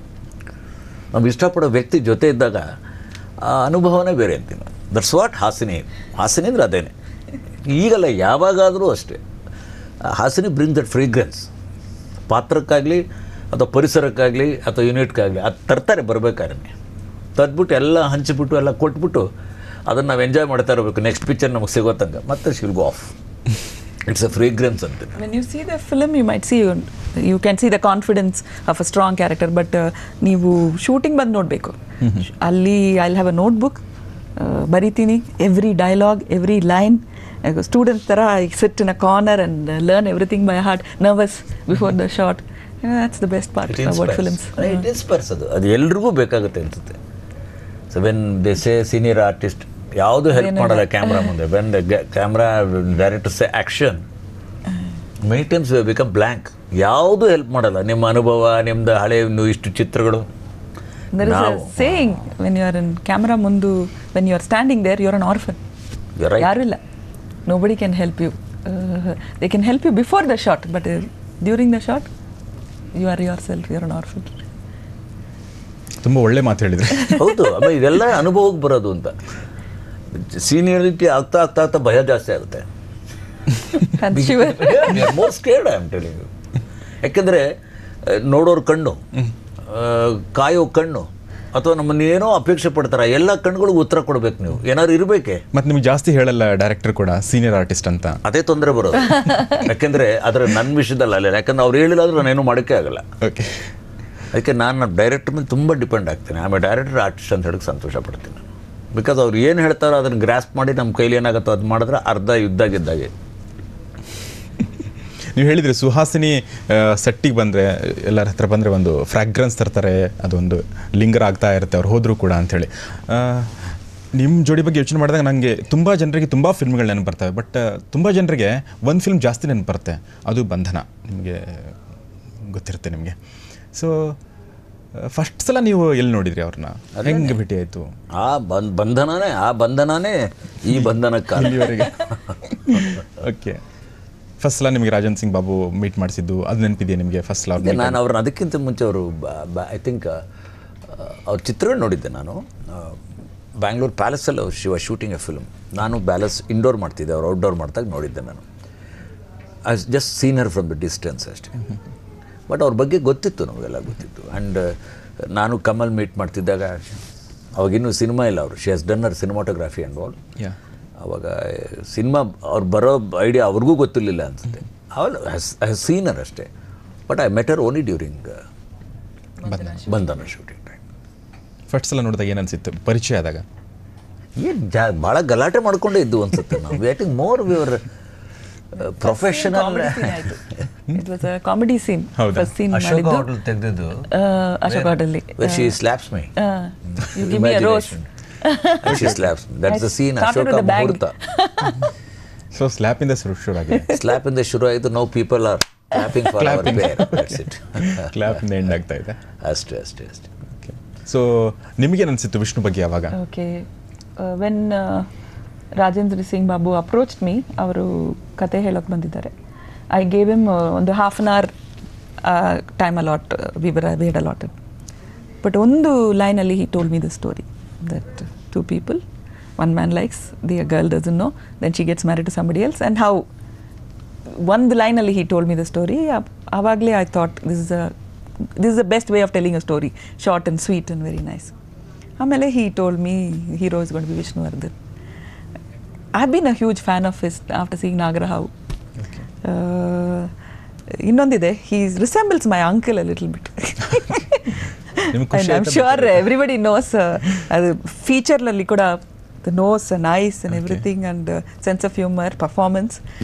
ನಾವು ಇಷ್ಟಪಡೋ ವ್ಯಕ್ತಿ ಜೊತೆ ಇದ್ದಾಗ ಆ ಅನುಭವನೇ ಬೇರೆ ಅಂತೀನಿ ದಟ್ಸ್ ವಾಟ್ ಹಾಸಿನಿ ಹಾಸಿನಿ ಅಂದ್ರೆ ಅದೇನೆ ಈಗಲ್ಲ ಯಾವಾಗಾದರೂ ಅಷ್ಟೇ ಆ ಹಾಸಿನಿ ಬ್ರಿಂಗ್ ದಟ್ ಫ್ರೀಗ್ರೆನ್ಸ್ ಪಾತ್ರಕ್ಕಾಗಲಿ ಅಥವಾ ಪರಿಸರಕ್ಕಾಗಲಿ ಅಥವಾ ಯೂನಿಟ್ಗಾಗಲಿ ಅದು ತರ್ತಾರೆ ಬರಬೇಕಾದ್ರೆ ತದ್ಬಿಟ್ಟು ಎಲ್ಲ ಹಂಚಿಬಿಟ್ಟು ಎಲ್ಲ ಕೊಟ್ಬಿಟ್ಟು ಅದನ್ನು ನಾವು ಎಂಜಾಯ್ ಮಾಡ್ತಾ ಇರಬೇಕು ನೆಕ್ಸ್ಟ್ ಪಿಕ್ಚರ್ ನಮಗೆ ಸಿಗೋ ತನಕ ಮತ್ತೆ she'll go off it's a fragrance ಅಂತೀನಿ When you see the film, you might see you can see the confidence of a strong character, but uh, ನೀವು ಶೂಟಿಂಗ್ ಬಂದು ನೋಡಬೇಕು ಅಲ್ಲಿ ಐ ಹ್ಯಾವ್ ಅ ನೋಟ್ಬುಕ್ ಬರಿತೀನಿ every dialogue every line student ಥರ I sit in a corner and learn everything by heart nervous before the shot that's the best part about films it inspires ಅದು ಅದು ಎಲ್ರಿಗೂ ಬೇಕಾಗುತ್ತೆ ಅನ್ಸುತ್ತೆ so when they say senior artist ಯಾವುದು help ಮಾಡಲ್ಲ camera ಮುಂದೆ when camera director say action my times become blank ಯಾವುದು help ಮಾಡಲ್ಲ ನಿಮ್ಮ ಅನುಭವ ನಿಮ್ದು ಹಳೆ ನೀವು ಇಷ್ಟು ಚಿತ್ರಗಳು ದರ್ ಇಸ್ ಅ ನಾವು saying when you are in camera ಮುಂದು when you are standing there you are an orphan You're right. ಯಾರು ಇಲ್ಲ nobody can help you they can help you before the shot but during the shot you are yourself you are an orphan ತುಂಬ ಒಳ್ಳೆ ಮಾತು ಹೇಳಿದ್ರು ಹೌದು ಆಮೇಲೆ ಇದೆಲ್ಲ ಅನುಭವಕ್ಕೆ ಬರೋದು ಅಂತ ಸೀನಿಯರಿಟಿ ಆಗ್ತಾ ಆಗ್ತಾ ಆಗ್ತಾ ಭಯ ಜಾಸ್ತಿ ಆಗುತ್ತೆ shiver more scared I am telling you ಯಾಕೆಂದರೆ ನೋಡೋರ ಕಣ್ಣು ಆ, ಕಾಯೋ ಕಣ್ಣು ಅಥವಾ ನಮ್ಮನ್ನ ಏನೋ ಅಪೇಕ್ಷೆ ಪಡ್ತಾರೆ ಎಲ್ಲ ಕಣ್ಗಳಿಗೂ ಉತ್ತರ ಕೊಡ್ಬೇಕು ನೀವು ಏನಾದ್ರು ಇರಬೇಕೆ ಮತ್ತು ನಿಮ್ಗೆ ಜಾಸ್ತಿ ಹೇಳಲ್ಲ ಡೈರೆಕ್ಟರ್ ಕೂಡ ಸೀನಿಯರ್ ಆರ್ಟಿಸ್ಟ್ ಅಂತ ಅದೇ ತೊಂದರೆ ಬರೋದು ಯಾಕೆಂದರೆ ಅದರ ನನ್ನ ವಿಷಯದಲ್ಲಿ ಅಲ್ಲ ಯಾಕಂದ್ರೆ ಅವ್ರು ಹೇಳಿಲ್ಲ ಅಂದ್ರೆ ನಾನೇನು ಮಾಡೋಕ್ಕೆ ಆಗಲ್ಲ ಓಕೆ ಅದಕ್ಕೆ ನಾನು ಡೈರೆಕ್ಟರ್ ಮೇಲೆ ತುಂಬ ಡಿಪೆಂಡ್ ಆಗ್ತೀನಿ ಆಮೇಲೆ ಡೈರೆಕ್ಟರ್ ಆರ್ಟಿಸ್ಟ್ ಅಂತ ಹೇಳಕ್ಕೆ ಸಂತೋಷ ಪಡ್ತೀನಿ ನಾನು ಬಿಕಾಸ್ ಅವ್ರು ಏನು ಹೇಳ್ತಾರೋ ಅದನ್ನು ಗ್ರಾಸ್ಪ್ ಮಾಡಿ ನಮ್ಮ ಕೈಲಿ ಏನಾಗುತ್ತೋ ಅದು ಮಾಡಿದ್ರೆ ಅರ್ಧ ಯುದ್ಧ ಗೆದ್ದಾಗೆ ನೀವು ಹೇಳಿದ್ರಿ ಸುಹಾಸಿನಿ ಸೆಟ್ಟಿಗೆ ಬಂದರೆ ಎಲ್ಲರ ಹತ್ರ ಬಂದರೆ ಒಂದು ಫ್ರಾಗ್ರೆನ್ಸ್ ತರ್ತಾರೆ ಅದೊಂದು ಲಿಂಗರ್ ಆಗ್ತಾ ಇರುತ್ತೆ ಅವ್ರು ಹೋದರೂ ಕೂಡ ಅಂಥೇಳಿ ನಿಮ್ಮ ಜೋಡಿ ಬಗ್ಗೆ ಯೋಚನೆ ಮಾಡಿದಾಗ ನನಗೆ ತುಂಬ ಜನರಿಗೆ ತುಂಬ ಫಿಲ್ಮ್ಗಳು ನೆನಪು ಬರ್ತವೆ ಬಟ್ ತುಂಬ ಜನರಿಗೆ ಒಂದು ಫಿಲ್ಮ್ ಜಾಸ್ತಿ ನೆನಪು ಬರುತ್ತೆ ಅದು ಬಂಧನ ನಿಮಗೆ ಗೊತ್ತಿರುತ್ತೆ ನಿಮಗೆ ಸೊ ಫಸ್ಟ್ ಸಲ ನೀವು ಎಲ್ಲಿ ನೋಡಿದ್ರಿ ಅವ್ರನ್ನ ಹೆಂಗೆ ಭೇಟಿ ಆಯಿತು ಆ ಬಂದ್ ಬಂಧನನೇ ಆ ಬಂಧನನೇ ಈ ಬಂಧನಕ್ಕಾಲ ಇಲ್ಲಿವರೆಗೆ ಓಕೆ ಫಸ್ಟ್ ಸಲ ನಿಮಗೆ ರಾಜನ್ ಸಿಂಗ್ ಬಾಬು ಮೀಟ್ ಮಾಡಿಸಿದ್ದು ಅದು ನೆನಪಿದೆಯಾ ನಿಮಗೆ ಫಸ್ಟ್ ಸಲ ಇದೆ, ನಾನು ಅವ್ರನ್ನ ಅದಕ್ಕಿಂತ ಮುಂಚೆ ಅವರು ಐ ಥಿಂಕ್ ಅವ್ರ ಚಿತ್ರಗಳು ನೋಡಿದ್ದೆ ನಾನು ಬ್ಯಾಂಗ್ಳೂರು ಪ್ಯಾಲೇಸಲ್ಲಿ ಅವ್ರು ಶಿವ ಶೂಟಿಂಗ್ ಎ ಫಿಲ್ಮ್ ನಾನು ಪ್ಯಾಲೇಸ್ ಇಂಡೋರ್ ಮಾಡ್ತಿದ್ದೆ ಅವ್ರು ಔಟ್ಡೋರ್ ಮಾಡ್ದಾಗ ನೋಡಿದ್ದೆ ನಾನು I just seen her from the distance ಅಷ್ಟೇ ಬಟ್ ಅವ್ರ ಬಗ್ಗೆ ಗೊತ್ತಿತ್ತು ನಮಗೆಲ್ಲ ಗೊತ್ತಿತ್ತು ಆ್ಯಂಡ್ ನಾನು ಕಮಲ್ ಮೀಟ್ ಮಾಡ್ತಿದ್ದಾಗ ಅವಾಗಿನ್ನೂ ಸಿನಿಮಾ ಇಲ್ಲ ಅವರು she has done her cinematography and all yeah ಅವಾಗ ಸಿನಿಮಾ ಅವ್ರು ಬರೋ ಐಡಿಯಾ ಅವ್ರಿಗೂ ಗೊತ್ತಿರಲಿಲ್ಲ ಅನ್ಸುತ್ತೆ ಅವಲ್ ಸೀನರ್ ಅಷ್ಟೇ but I met her only during Bandhana shooting time first ಸಲ ನೋಡಿದಾಗ ಏನು ಅನಿಸಿತ್ತು ಪರಿಚಯ ಆದಾಗ ಏನು ಜಾ ಭಾಳ ಗಲಾಟೆ ಮಾಡ್ಕೊಂಡೇ ಇದ್ದು ಅನ್ಸುತ್ತೆ ನಾವು ವೇಟಿಂಗ್ ಮೋರ್ ವಿವರ್ professional it was a comedy scene ಹೌದಾ? ಫಸ್ಟ್ ಸೀನ್ ಅಶೋಕ ಮಾಡಿದ್ದು ಹೋಟೆಲ್ ತೆಗೆದಿದ್ದು Ashok hotel where she slaps my you give me a rose she slaps that's the scene Started Ashoka with the bang. ಮುಹೂರ್ತ ಸೊ ಸ್ಲ್ಯಾಪಿಂದ ಶುರು ಶುರುವಾಗಿದೆ slap ಇಂದ ಶುರು ಆಯಿತು no people are clapping for our pair that's it ಕ್ಲಾಪಿಂದ end ಆಗ್ತಾ ಇದೆ ಅಷ್ಟೇ ಅಷ್ಟೇ ಅಷ್ಟೇ ಓಕೆ ಸೊ ನಿಮಗೇನು ಅನಿಸಿತ್ತು ವಿಷ್ಣು ಬಗ್ಗೆ ಯಾವಾಗ okay when Rajendra Singh Babu approach me ಅವರು ಕತೆ ಹೇಳೋಕೆ ಬಂದಿದ್ದಾರೆ ಐ ಗೇವ್ ಎಮ್ ಒಂದು half an hour time allot ವಿವರ ವೇಡ್ ಅಲಾಟೆಡ್ ಬಟ್ ಒಂದು ಲೈನಲ್ಲಿ he told me the story that two people one man likes the girl doesn't know then she gets married to somebody else and how ಒಂದು ಲೈನಲ್ಲಿ he told me the story ಆವಾಗಲೇ I thought this is a this is the best way of telling a story short and sweet and very nice ಆಮೇಲೆ he told me hero is gonna be Vishnuvardhan I been a huge fan of his after seeing Nagarahavu ಇನ್ನೊಂದಿದೆ he resembles my uncle a little bit ನಿಮ್ಗೆ ಖುಷಿ I'm sure everybody knows ಅದು ಫೀಚರ್ನಲ್ಲಿ ಕೂಡ the nose and eyes and everything and sense of humour performance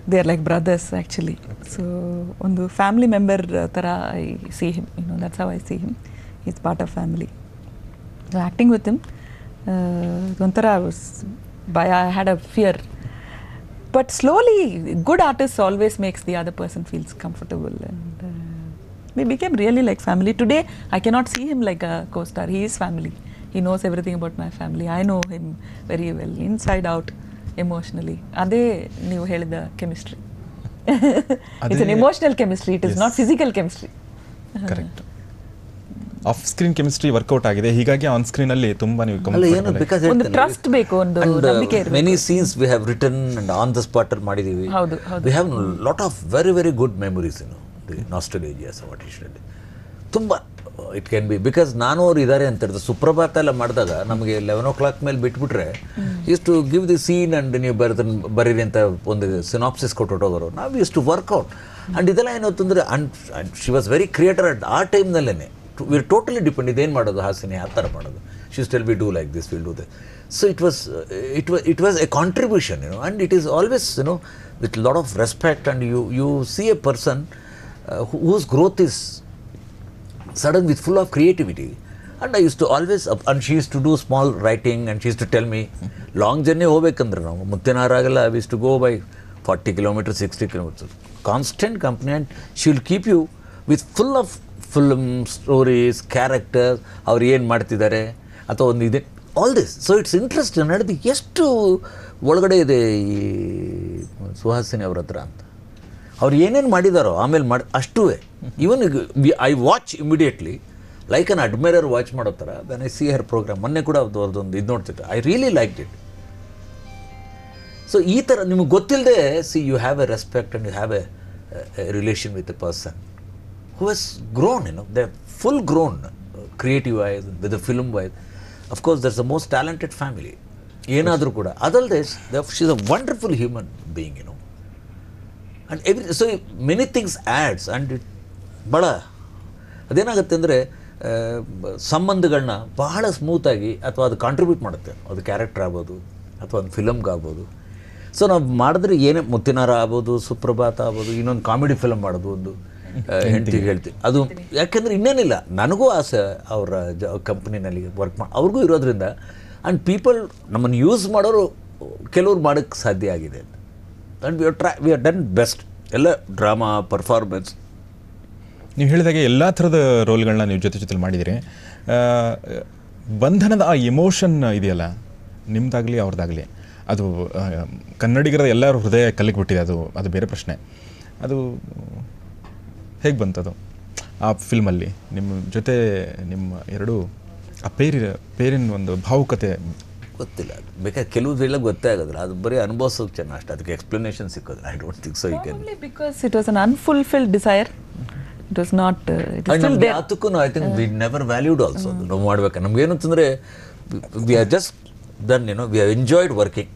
they are like brothers actually so ಒಂದು family member ಥರ I see him you know that's how I see him is part of family so acting with him ಒಂಥರ ಭಯ I had a fear but slowly good artist always makes the other person feels comfortable and we became really like family today I cannot see him like a co star he is family he knows everything about my family I know him very well inside out emotionally ಅದೇ ನೀವು ಹೇಳಿದ chemistry it's an ಅದೇ- emotional chemistry it is Yes. Not physical chemistry correct off screen chemistry work out ಆಗಿದೆ ಹೀಗಾಗಿ on screen ಅಲ್ಲಿ ತುಂಬಾ ನೀವು ಅಲ್ಲ ಏನು comfortable ಆಗಿ- ಬಿಕಾಸ್ ಒಂದು trust ಬೇಕು, ಒಂದು ನಂಬಿಕೆ ಇರ್ಬೇಕು. Many scenes we have return and on the spot ಅಲ್ಲಿ ಮಾಡಿದೀವಿ ಹೌದು, ಹೌದು. We have lot of very very good memories ಇನ್ನು ದಿ ನಾಸ್ಟಲೇಜಿಯಾಸ್ ವಾಟಿಷನಲ್ಲಿ ತುಂಬ ಇಟ್ ಕ್ಯಾನ್ ಬಿ ಬಿಕಾಸ್ ನಾನು ಅವ್ರು ಇದ್ದಾರೆ ಅಂತ ಹೇಳಿದ್ರೆ ಸುಪ್ರಭಾತ ಎಲ್ಲ ಮಾಡಿದಾಗ ನಮಗೆ ಲೆವೆನ್ ಓ ಕ್ಲಾಕ್ ಮೇಲೆ ಬಿಟ್ಬಿಟ್ರೆ ಇಷ್ಟು ಗಿವ್ ದಿ ಸೀನ್ ಅಂಡ್ ನೀವು ಬರೆದ ಬರೀರಿ ಅಂತ ಒಂದು ಸಿನಾಪ್ಸಿಸ್ ಕೊಟ್ಟು ನಾವು ಇಷ್ಟು ವರ್ಕೌಟ್ ಅಂಡ್ ಇದೆಲ್ಲ ಏನು ಅಂತಂದರೆ and she was very creator at ಆ ಟೈಮ್ನಲ್ಲೇ ವಿ ಟೋಟಲಿ ಡಿಪೆಂಡ್ ಇದೇನು ಮಾಡೋದು ಹಾಸಿನಿ ಆ ಥರ ಮಾಡೋದು she still we do like this will do the so it was it was it was a contribution you know and it is always you know with lot of respect and you you see a person whose growth is sudden with full of creativity and I used to always up, and she used to do small writing and she used to tell me long journey ಹೋಗ್ಬೇಕಂದ್ರೆ ನಾವು ಮುತ್ತಿನಾರಾಗೆಲ್ಲ we to go by forty kilometer sixty kilometer constant company and she will keep you with full of film stories characters ಅವ್ರು ಏನು ಮಾಡ್ತಿದ್ದಾರೆ ಅಥವಾ ಒಂದು ಇದೆ all this so it's interest ನಡೆದು ಎಷ್ಟು ಒಳಗಡೆ ಇದೆ ಈ ಸುಹಾಸಿನಿ ಅವ್ರ ಹತ್ರ ಅಂತ ಅವ್ರು ಏನೇನು ಮಾಡಿದಾರೋ ಆಮೇಲೆ ಮಾಡಿ ಅಷ್ಟೂ even I watch immediately like an admirer watch ಮಾಡೋ ಥರ then I see her program ಮೊನ್ನೆ ಕೂಡ ಅದು ಅವ್ರದ್ದೊಂದು ಇದು ನೋಡ್ತಿದ್ದೆ I really like it so ಈ ಥರ ನಿಮಗೆ ಗೊತ್ತಿಲ್ಲದೆ see you have a respect and you have a relation with a person who has grown you know they full grown creative wise with film wise of course there's a most talented family ಏನಾದರೂ ಕೂಡ ಅದಲ್ಲದೆ she is a wonderful human being you know and every so many things adds and it ಭಾಳ ಅದೇನಾಗುತ್ತೆ ಅಂದರೆ ಸಂಬಂಧಗಳನ್ನ ಬಹಳ ಸ್ಮೂತಾಗಿ ಅಥವಾ ಅದು ಕಾಂಟ್ರಿಬ್ಯೂಟ್ ಮಾಡುತ್ತೆ ಅದು ಕ್ಯಾರೆಕ್ಟರ್ ಆಗ್ಬೋದು ಅಥವಾ ಒಂದು ಫಿಲಮ್ಗೆ ಆಗ್ಬೋದು ಸೊ ನಾವು ಮಾಡಿದ್ರೆ ಏನೇ ಮುತ್ತಿನಾರ ಆಗ್ಬೋದು ಸುಪ್ರಭಾತ ಆಗ್ಬೋದು ಇನ್ನೊಂದು ಕಾಮಿಡಿ ಫಿಲಮ್ ಮಾಡೋದು ಒಂದು ಹೆಂಡತಿಗೆ ಹೇಳ್ತೀವಿ ಅದು ಯಾಕೆಂದರೆ ಇನ್ನೇನಿಲ್ಲ ನನಗೂ ಆಸೆ ಅವರ ಜ ಕಂಪ್ನಿನಲ್ಲಿ ವರ್ಕ್ ಮಾಡಿ ಅವ್ರಿಗೂ ಇರೋದ್ರಿಂದ ಆ್ಯಂಡ್ ಪೀಪಲ್ ನಮ್ಮನ್ನು ಯೂಸ್ ಮಾಡೋರು ಕೆಲವ್ರು ಮಾಡೋಕ್ಕೆ ಸಾಧ್ಯ ಆಗಿದೆ and we are try we are done best ಎಲ್ಲ ಡ್ರಾಮಾ ಪರ್ಫಾರ್ಮೆನ್ಸ್ ನೀವು ಹೇಳಿದಾಗೆ ಎಲ್ಲ ಥರದ ರೋಲ್ಗಳನ್ನ ನೀವು ಜೊತೆ ಜೊತೆಲಿ ಮಾಡಿದಿರಿ ಆ, ಬಂಧನದ ಆ ಎಮೋಷನ್ ಇದೆಯಲ್ಲ ನಿಮ್ದಾಗಲಿ ಅವ್ರದ್ದಾಗಲಿ ಅದು ಆ, ಕನ್ನಡಿಗರ ಎಲ್ಲರ ಹೃದಯ ಕಲ್ಲಿಗೆ ಬಿಟ್ಟಿದೆ ಅದು ಅದು ಬೇರೆ ಪ್ರಶ್ನೆ ಅದು ಹೇಗೆ ಬಂತದು ಆ ಫಿಲ್ಮಲ್ಲಿ ನಿಮ್ಮ ಜೊತೆ ನಿಮ್ಮ ಎರಡು ಆ ಪೇರಿನ ಪೇರಿನ ಒಂದು ಭಾವುಕತೆ ಗೊತ್ತಿಲ್ಲ ಅದು ಬೇಕಾದ್ರೆ ಕೆಲವುದೆಲ್ಲ ಗೊತ್ತೇ ಆಗೋದಿಲ್ಲ ಅದು ಬರೀ ಅನುಭವಿಸೋಕೆ ಚೆನ್ನಾಗಿ ಅಷ್ಟೇ ಅದಕ್ಕೆ ಎಕ್ಸ್ಪ್ಲನೇಷನ್ ಸಿಕ್ಕೋದಿಲ್ಲ ಐ ಡೋಂಟ್ ಥಿಂಕ್ ಸೊ ಈ can Probably because it was an unfulfilled desire. It was not. Uh, it is and still ನಮ್ಗೆ there. ಯಾತಕ್ಕೂ I think we never valued also ಅದು ನಾವು ಮಾಡ್ಬೇಕು ನಮ್ಗೆ ಏನು ಅಂತಂದರೆ ವಿ ಆರ್ ಜಸ್ಟ್ ದನ್ ಏನೋ ವಿ ಆರ್ ಎಂಜಾಯ್ಡ್ ವರ್ಕಿಂಗ್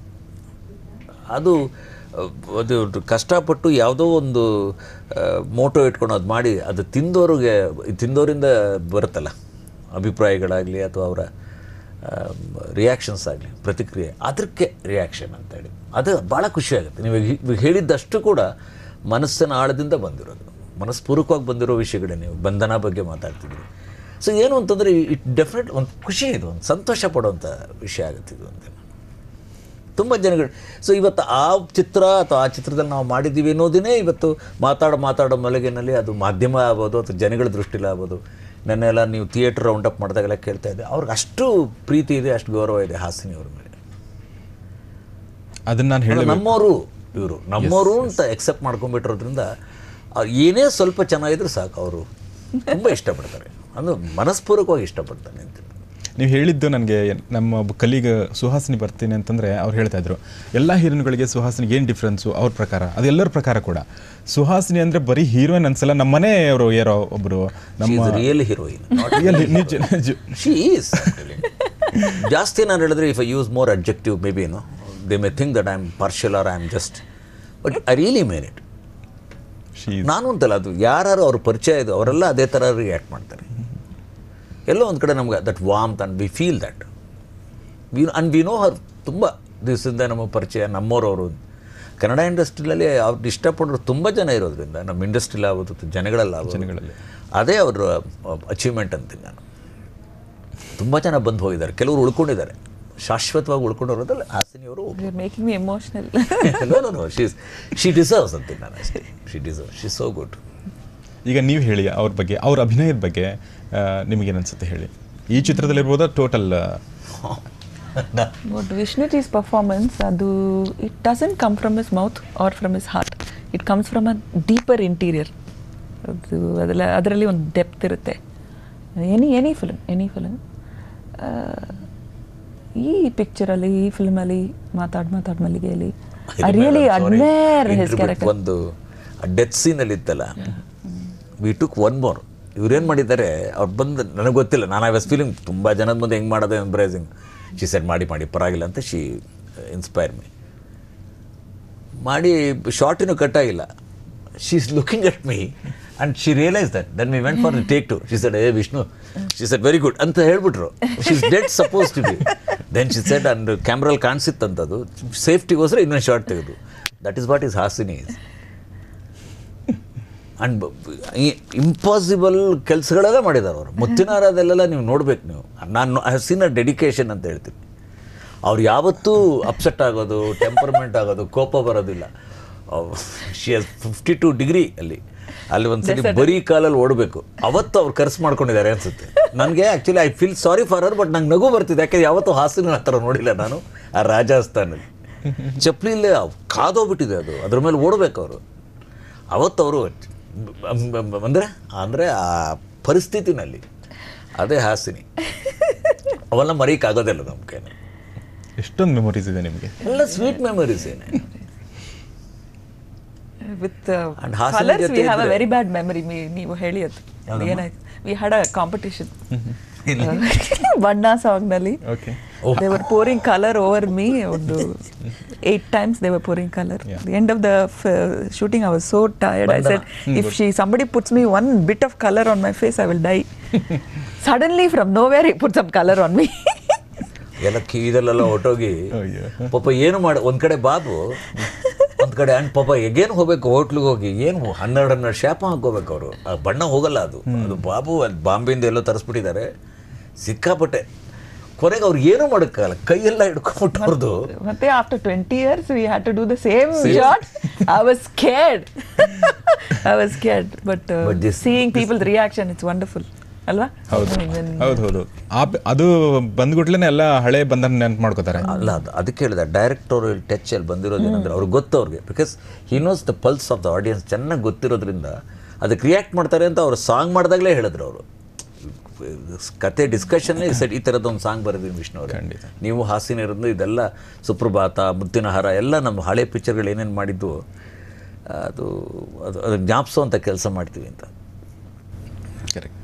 ಅದು ಅಹ್, ಅದು ಕಷ್ಟಪಟ್ಟು ಯಾವುದೋ ಒಂದು ಮೋಟೋ ಇಟ್ಕೊಂಡು ಅದು ಮಾಡಿ ಅದು ತಿಂದೋರಿಗೆ ತಿಂದೋರಿಂದ ಬರುತ್ತಲ್ಲ ಅಭಿಪ್ರಾಯಗಳಾಗಲಿ ಅಥವಾ ಅವರ ರಿಯಾಕ್ಷನ್ಸ್ ಆಗಲಿ ಪ್ರತಿಕ್ರಿಯೆ ಅದಕ್ಕೆ ರಿಯಾಕ್ಷನ್ ಅಂತೇಳಿ ಅದು ಭಾಳ ಖುಷಿ ಆಗುತ್ತೆ ನೀವು ಈಗ- ಈಗ ಹೇಳಿದ್ದಷ್ಟು ಕೂಡ ಮನಸ್ಸಿನ ಆಳದಿಂದ ಬಂದಿರೋದು ಮನಸ್ಪೂರ್ವಕವಾಗಿ ಬಂದಿರೋ ವಿಷಯಗಳೇ ನೀವು ಬಂಧನ ಬಗ್ಗೆ ಮಾತಾಡ್ತಿದ್ರಿ ಸೊ ಏನು ಅಂತಂದರೆ ಇಟ್ ಡೆಫಿನೆಟ್ ಒಂದು ಖುಷಿ ಇದು ಒಂದು ಸಂತೋಷ ಪಡುವಂಥ ವಿಷಯ ಆಗುತ್ತೆ ಇದು ಅಂತ ತುಂಬ ಜನಗಳು ಸೊ ಇವತ್ತು ಆ ಚಿತ್ರ ಅಥವಾ ಆ ಚಿತ್ರದಲ್ಲಿ ನಾವು ಮಾಡಿದ್ದೀವಿ ಅನ್ನೋದನ್ನೇ ಇವತ್ತು ಮಾತಾಡೋ ಮಾತಾಡೋ ಮಲಗಿನಲ್ಲಿ ಅದು ಮಾಧ್ಯಮ ಆಗ್ಬೋದು ಅಥವಾ ಜನಗಳ ದೃಷ್ಟಿಲಿ ಆಗ್ಬೋದು ನನ್ನೆಲ್ಲ ನೀವು ಥಿಯೇಟರ್ ರೌಂಡ್ ಅಪ್ ಮಾಡಿದಾಗೆಲ್ಲ ಕೇಳ್ತಾ ಇದ್ದೆ ಅವ್ರಿಗೆ ಅಷ್ಟು ಪ್ರೀತಿ ಇದೆ ಅಷ್ಟು ಗೌರವ ಇದೆ ಹಾಸಿನಿ ಅವ್ರ ಮೇಲೆ ಅದನ್ನು ನಾನು ಅಲ್ಲ, ಹೇಳಿ ನಮ್ಮವರು ಇವರು ನಮ್ಮವರು ಅಂತ ಎಕ್ಸೆಪ್ಟ್ ಮಾಡ್ಕೊಂಡ್ಬಿಟ್ಟಿರೋದ್ರಿಂದ ಅವ್ರು ಏನೇ ಸ್ವಲ್ಪ ಚೆನ್ನಾಗಿದ್ರೆ ಸಾಕು ಅವರು ತುಂಬ ಇಷ್ಟಪಡ್ತಾರೆ ಅಂದ್ರೆ ಮನಸ್ಪೂರ್ವಕವಾಗಿ ಇಷ್ಟಪಡ್ತಾನೆ ಅಂತ ನೀವು ಹೇಳಿದ್ದು ನನಗೆ ನಮ್ಮ ಒಬ್ಬ ಕಲೀಗ ಸುಹಾಸಿನಿ ಬರ್ತೀನಿ ಅಂತಂದರೆ ಅವ್ರು ಹೇಳ್ತಾ ಇದ್ರು ಎಲ್ಲ ಹೀರೋಯಿನ್ಗಳಿಗೆ ಸುಹಾಸಿನಿಗೆ ಏನು ಡಿಫ್ರೆನ್ಸು ಅವ್ರ ಪ್ರಕಾರ ಅದು ಎಲ್ಲರ ಪ್ರಕಾರ ಕೂಡ ಸುಹಾಸಿನಿ ಅಂದರೆ ಬರೀ ಹೀರೋಯಿನ್ ಅನ್ಸಲ್ಲ ನಮ್ಮ ಮನೆಯವರು ಯಾರೋ ಒಬ್ಬರು ನಮ್ಮ ರಿಯಲ್ ಹೀರೋಯಿನ್ Really, ನಿಜ ನಿಜ ಶಿ ಈಸ್ ಜಾಸ್ತಿ ನಾನು ಹೇಳಿದ್ರೆ if I use more objective maybe no they may think that I am partial or I am just but I really mean it she ನಾನು ಅಂತಲ್ಲ ಅದು ಯಾರು ಅವ್ರ ಪರಿಚಯ ಇದು ಅವರೆಲ್ಲ ಅದೇ ಥರ ರಿಯಾಕ್ಟ್ ಮಾಡ್ತಾರೆ ಎಲ್ಲೋ ಒಂದು ಕಡೆ ನಮ್ಗೆ that warmth and we feel that we and we know her ತುಂಬ ದಿವಸದಿಂದ ನಮ್ಮ ಪರಿಚಯ ನಮ್ಮೋರವರು ಕನ್ನಡ ಇಂಡಸ್ಟ್ರಿಯಲ್ಲಿ ಅವ್ರು ಇಷ್ಟಪಡೋರು ತುಂಬ ಜನ ಇರೋದ್ರಿಂದ ನಮ್ಮ ಇಂಡಸ್ಟ್ರಿಲಿ ಆಗೋದು ಜನಗಳಲ್ಲಿ ಆಗೋದು ಜನಗಳಲ್ಲಿ. ಅದೇ ಅವ್ರ ಅಚೀವ್ಮೆಂಟ್ ಅಂತೀನಿ ನಾನು ತುಂಬ ಜನ ಬಂದು ಹೋಗಿದ್ದಾರೆ ಕೆಲವರು ಉಳ್ಕೊಂಡಿದ್ದಾರೆ ಶಾಶ್ವತವಾಗಿ ಉಳ್ಕೊಂಡಿರೋದ್ರಲ್ಲಿ ಹಾಸಿನಿಯವರು you making me emotional no no she's she deserves ಅಂತೀನಿ ನಾನು ಅಷ್ಟೇ she deserve she so good ಈಗ ನೀವು ಹೇಳಿ ಅವ್ರ ಬಗ್ಗೆ ಅವ್ರ ಅಭಿನಯದ ಬಗ್ಗೆ ನಿಮಗೇನು ಅನ್ಸುತ್ತೆ ಹೇಳಿ ಈ ಚಿತ್ರದಲ್ಲಿರ್ಬೋದಾ ಟೋಟಲ್ ಬಟ್ ವಿಷ್ಣುಜಿಸ್ ಪರ್ಫಾರ್ಮೆನ್ಸ್ ಅದು it doesn't come from his mouth or from his heart it comes from a deeper interior ಅದು ಅದೆಲ್ಲ ಅದರಲ್ಲಿ ಒಂದು ಡೆಪ್ತ್ ಇರುತ್ತೆ any any film any film ಈ ಪಿಕ್ಚರಲ್ಲಿ ಈ ಫಿಲ್ಮಲ್ಲಿ ಮಾತಾಡ್ ಮಾತಾಡ್ ಮಲ್ಲಿಗೆಯಲ್ಲಿ I really admire his character ಒಂದು ಡೆತ್ ಸೀನಲ್ಲಿ ಇತ್ತಲ್ಲ ವಿ ಟುಕ್ ಒನ್ ಮೋರ್ ಇವ್ರೇನು ಮಾಡಿದ್ದಾರೆ ಅವ್ರು ಬಂದು ನನಗೆ ಗೊತ್ತಿಲ್ಲ ನಾನು ಐ ವಾಸ್ ಫೀಲಿಂಗ್ ತುಂಬ ಜನದ ಮುಂದೆ ಹೆಂಗೆ ಮಾಡೋದು ಎಂಬ್ರೈಸಿಂಗ್ ಶಿ ಸೆಟ್ ಮಾಡಿ ಮಾಡಿ ಪರವಾಗಿಲ್ಲ ಅಂತ ಶಿ ಇನ್ಸ್ಪೈರ್ ಮೀ ಮಾಡಿ ಶಾರ್ಟಿನೂ ಕಟ್ ಆಗಿಲ್ಲ she is looking at me and she realise that then we went for take two she said ಏ Vishnu she said very good ಅಂತ ಹೇಳ್ಬಿಟ್ರು she is dead suppose to be then she said and ಕ್ಯಾಮ್ರಲ್ಲಿ ಕಾಣಿಸಿತ್ತಂತದು ಸೇಫ್ಟಿಗೋಸ್ಕರ ಇನ್ನೊಂದು shot ತೆಗೆದು that is what is Hasini is and impossible ಕೆಲಸಗಳೆಲ್ಲ ಮಾಡಿದ್ದಾರೆ ಅವರು ಮುತ್ತಿನಾರದಲ್ಲೆಲ್ಲ ನೀವು ನೋಡ್ಬೇಕು ನೀವು ನಾನು I have seen a dedication ಅಂತ ಹೇಳ್ತೀನಿ ಅವ್ರು ಯಾವತ್ತೂ ಅಪ್ಸೆಟ್ ಆಗೋದು ಟೆಂಪರ್ಮೆಂಟ್ ಆಗೋದು ಕೋಪ ಬರೋದಿಲ್ಲ she has fifty to degree ಅಲ್ಲಿ ಅಲ್ಲಿ ಒಂದ್ಸಲಿ ಬರೀ ಕಾಲಲ್ಲಿ ಓಡಬೇಕು ಅವತ್ತು ಅವ್ರು ಕರ್ಸ್ ಮಾಡ್ಕೊಂಡಿದ್ದಾರೆ ಅನ್ಸುತ್ತೆ ನನಗೆ actually I feel sorry for ಅವರ್ ಬಟ್ ನಂಗೆ ನಗು ಬರ್ತಿದೆ ಯಾಕೆ ಯಾವತ್ತೂ ಹಾಸಿನ ಆ ಥರ ನೋಡಿಲ್ಲ ನಾನು ಆ ರಾಜಸ್ಥಾನಲ್ಲಿ ಚಪ್ಪಲಿಲ್ಲೇ ಕಾದೋಗ್ಬಿಟ್ಟಿದೆ ಅದು ಅದ್ರ ಮೇಲೆ ಓಡಬೇಕು ಅವರು ಅವತ್ತು ಅವರು ಅಂದರೆ ಅಂದರೆ ಆ ಪರಿಸ್ಥಿತಿನಲ್ಲಿ ಅದೇ ಹಾಸಿನಿ ಅವೆಲ್ಲ ಮರೀಕಾಗೋದಿಲ್ಲ ನಮ್ಮ ಕೈನ ಎಷ್ಟೊಂದು ಮೆಮೊರೀಸ್ ಇದೆ ನಿಮಗೆ ಎಲ್ಲ ಸ್ವೀಟ್ ಮೆಮೊರೀಸ್ ಏನೇ ವಿತ್ And ಹಾಸನ ಕಲರ್ಸ್ ಜೊತೆ ವಿ ಹ್ಯಾವ್ ಅ ಇದ್ರೆ- ವೆರಿ ಬ್ಯಾಡ್ ಮೆಮರಿ ನೀವು ಹೇಳಿ ಅದು ಏನಾಯ್ತು ವಿ ಹ್ಯಾಡ್ ಅ ಕಾಂಪಿಟಿಷನ್ ಬಣ್ಣ ಸಾಂಗ್ನಲ್ಲಿ okay they were pouring colour over me ಒಂದು eight times they were pouring colour the end of the shooting I was so tired I said if she somebody puts me one bit of colour on my face I will die suddenly from nowhere put some colour on me ಎಲ್ಲ ಕೀದಲ್ಲೆಲ್ಲ ಹೊಟ್ಟೋಗಿ ಅಯ್ಯೋ. ಪಾಪ ಏನು ಮಾಡಿ ಒಂದ್ ಕಡೆ ಬಾಬು ಒಂದ್ ಕಡೆ ಅಂಡ್ ಪಾಪ ಎಗೇನು ಹೋಗ್ಬೇಕು ಹೋಟ್ಲಿಗೆ ಹೋಗಿ ಏನು ಹನ್ನೆರಡು ಹನ್ನೆರಡು ಶಾಪ ಹಾಕೋಬೇಕು ಅವರು ಆ ಬಣ್ಣ ಹೋಗಲ್ಲ ಅದು ಅದು ಬಾಬು ಅಲ್ಲಿ ಬಾಂಬೆಯಿಂದ ಎಲ್ಲೋ ತರಿಸ್ಬಿಟ್ಟಿದ್ದಾರೆ ಸಿಕ್ಕಾಪಟ್ಟೆ ಕೊನೆಗೆ ಅವ್ರು ಏನೂ ಮಾಡೋಕ್ಕಾಗಲ್ಲ ಕೈಯೆಲ್ಲ ಹಿಡ್ಕೊಂಬಿಟ್ಟು ಅವ್ರದ್ದು ಮತ್ತೆ after twenty years we had to do the same shot I was scared I was scared but But this- seeing people reaction it's wonderful ಅಲ್ವಾ ಹೌದು ಹೌದು ಹೌದು ಆ ಬ- ಅದು ಬಂದ್ಗುಟ್ಲೆ ಎಲ್ಲ ಹಳೆ ಬಂಧನ ನೆನಪು ಮಾಡ್ಕೋತಾರೆ ಅಲ್ಲ ಅದು ಅದಕ್ಕೆ ಹೇಳಿದೆ ಡೈರೆಕ್ಟೋರಿಯಲ್ ಟಚ್ ಅಲ್ಲಿ ಬಂದಿರೋದು ಏನಂದ್ರೆ ಅವ್ರಿಗೆ ಗೊತ್ತು ಅವ್ರಿಗೆ because he knows the pulse of the audience ಚೆನ್ನಾಗಿ ಗೊತ್ತಿರೋದ್ರಿಂದ ಅದಕ್ಕೆ ರಿಯಾಕ್ಟ್ ಮಾಡ್ತಾರೆ ಅಂತ ಅವ್ರು ಸಾಂಗ್ ಮಾಡಿದಾಗಲೇ ಹೇಳಿದ್ರು ಅವರು ಕತೆ ಡಿಸ್ಕಷನ್ನೇ ಸೆಟ್ ಈ ಥರದ್ದು ಒಂದು ಸಾಂಗ್ ಬರೆದಿದ್ದೀನಿ ವಿಷ್ಣು ಅವರು ಖಂಡಿತ. ನೀವು ಹಾಸಿನ ಇರೋದು ಇದೆಲ್ಲ ಸುಪ್ರಭಾತ ಮುತ್ತಿನ ಹಾರ ಎಲ್ಲ ನಮ್ಮ ಹಳೆ ಪಿಕ್ಚರ್ಗಳು ಏನೇನು ಮಾಡಿದ್ದು ಅದು ಅದು ಅದು ಜ್ಞಾಪಿಸೋವಂಥ ಕೆಲಸ ಮಾಡ್ತೀವಿ ಅಂತ ಕರೆಕ್ಟ್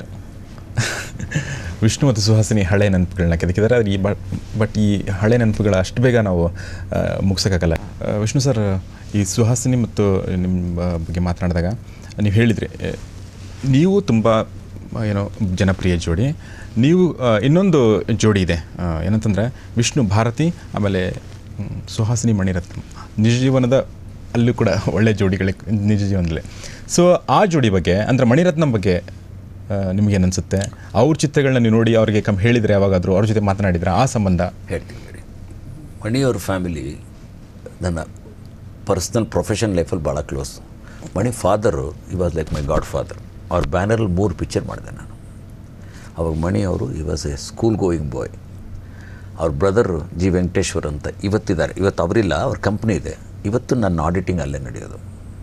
ವಿಷ್ಣು ಮತ್ತು ಸುಹಾಸಿನಿ ಹಳೆ ನೆನಪುಗಳನ್ನ ಕೆದಕಿದ್ದಾರೆ ಆದರೆ ಈ ಬಟ್ ಈ ಹಳೆ ನೆನಪುಗಳ ಅಷ್ಟು ಬೇಗ ನಾವು ಆ, ಮುಗ್ಸೋಕ್ಕಾಗಲ್ಲ ಆ, ವಿಷ್ಣು ಸರ್ ಈ ಸುಹಾಸಿನಿ ಮತ್ತು ನಿಮ್ಮ ಬಗ್ಗೆ ಮಾತನಾಡಿದಾಗ ನೀವು ಹೇಳಿದ್ರಿ ಎ, ನೀವು ತುಂಬ ಆ, ಏನೋ ಜನಪ್ರಿಯ ಜೋಡಿ ನೀವು ಆ, ಇನ್ನೊಂದು ಜೋಡಿ ಇದೆ ಆ, ಏನಂತಂದರೆ ವಿಷ್ಣು ಭಾರತಿ ಆಮೇಲೆ ಮ್, ಸುಹಾಸಿನಿ ಮಣಿರತ್ನ ನಿಜ ಜೀವನದ ಅಲ್ಲೂ ಕೂಡ ಒಳ್ಳೆ ಜೋಡಿಗಳೇ ನಿಜ ಜೀವನದಲ್ಲೇ ಸೊ ಆ ಜೋಡಿ ಬಗ್ಗೆ ಅಂದರೆ ಮಣಿರತ್ನಂ ಬಗ್ಗೆ ನಿಮಗೇನು ಅನಿಸುತ್ತೆ ಅವ್ರ ಚಿತ್ರಗಳನ್ನ ನೀವು ನೋಡಿ ಅವ್ರಿಗೆ ಕಮ್ ಹೇಳಿದರೆ ಯಾವಾಗಾದರೂ ಅವ್ರ ಜೊತೆ ಮಾತನಾಡಿದ್ರೆ ಆ ಸಂಬಂಧ ಹೇಳ್ತೀನಿ ಹೇಳಿ ಮಣಿಯವ್ರ ಫ್ಯಾಮಿಲಿ ನನ್ನ ಪರ್ಸ್ನಲ್ ಪ್ರೊಫೆಷನ್ ಲೈಫಲ್ಲಿ ಭಾಳ close Mani father he was like my godfather ಅವ್ರ ಬ್ಯಾನರಲ್ಲಿ ಮೂರು ಪಿಕ್ಚರ್ ಮಾಡಿದೆ ನಾನು ಅವಾಗ ಮಣಿ ಅವರು he was a school going boy ಅವ್ರ ಬ್ರದರ್ ಜಿ ವೆಂಕಟೇಶ್ವರ್ ಅಂತ ಇವತ್ತಿದ್ದಾರೆ ಇವತ್ತು ಅವರಿಲ್ಲ ಅವ್ರ ಕಂಪ್ನಿ ಇದೆ ಇವತ್ತು ನನ್ನ ಆಡಿಟಿಂಗ್ ಅಲ್ಲೇ ನಡೆಯೋದು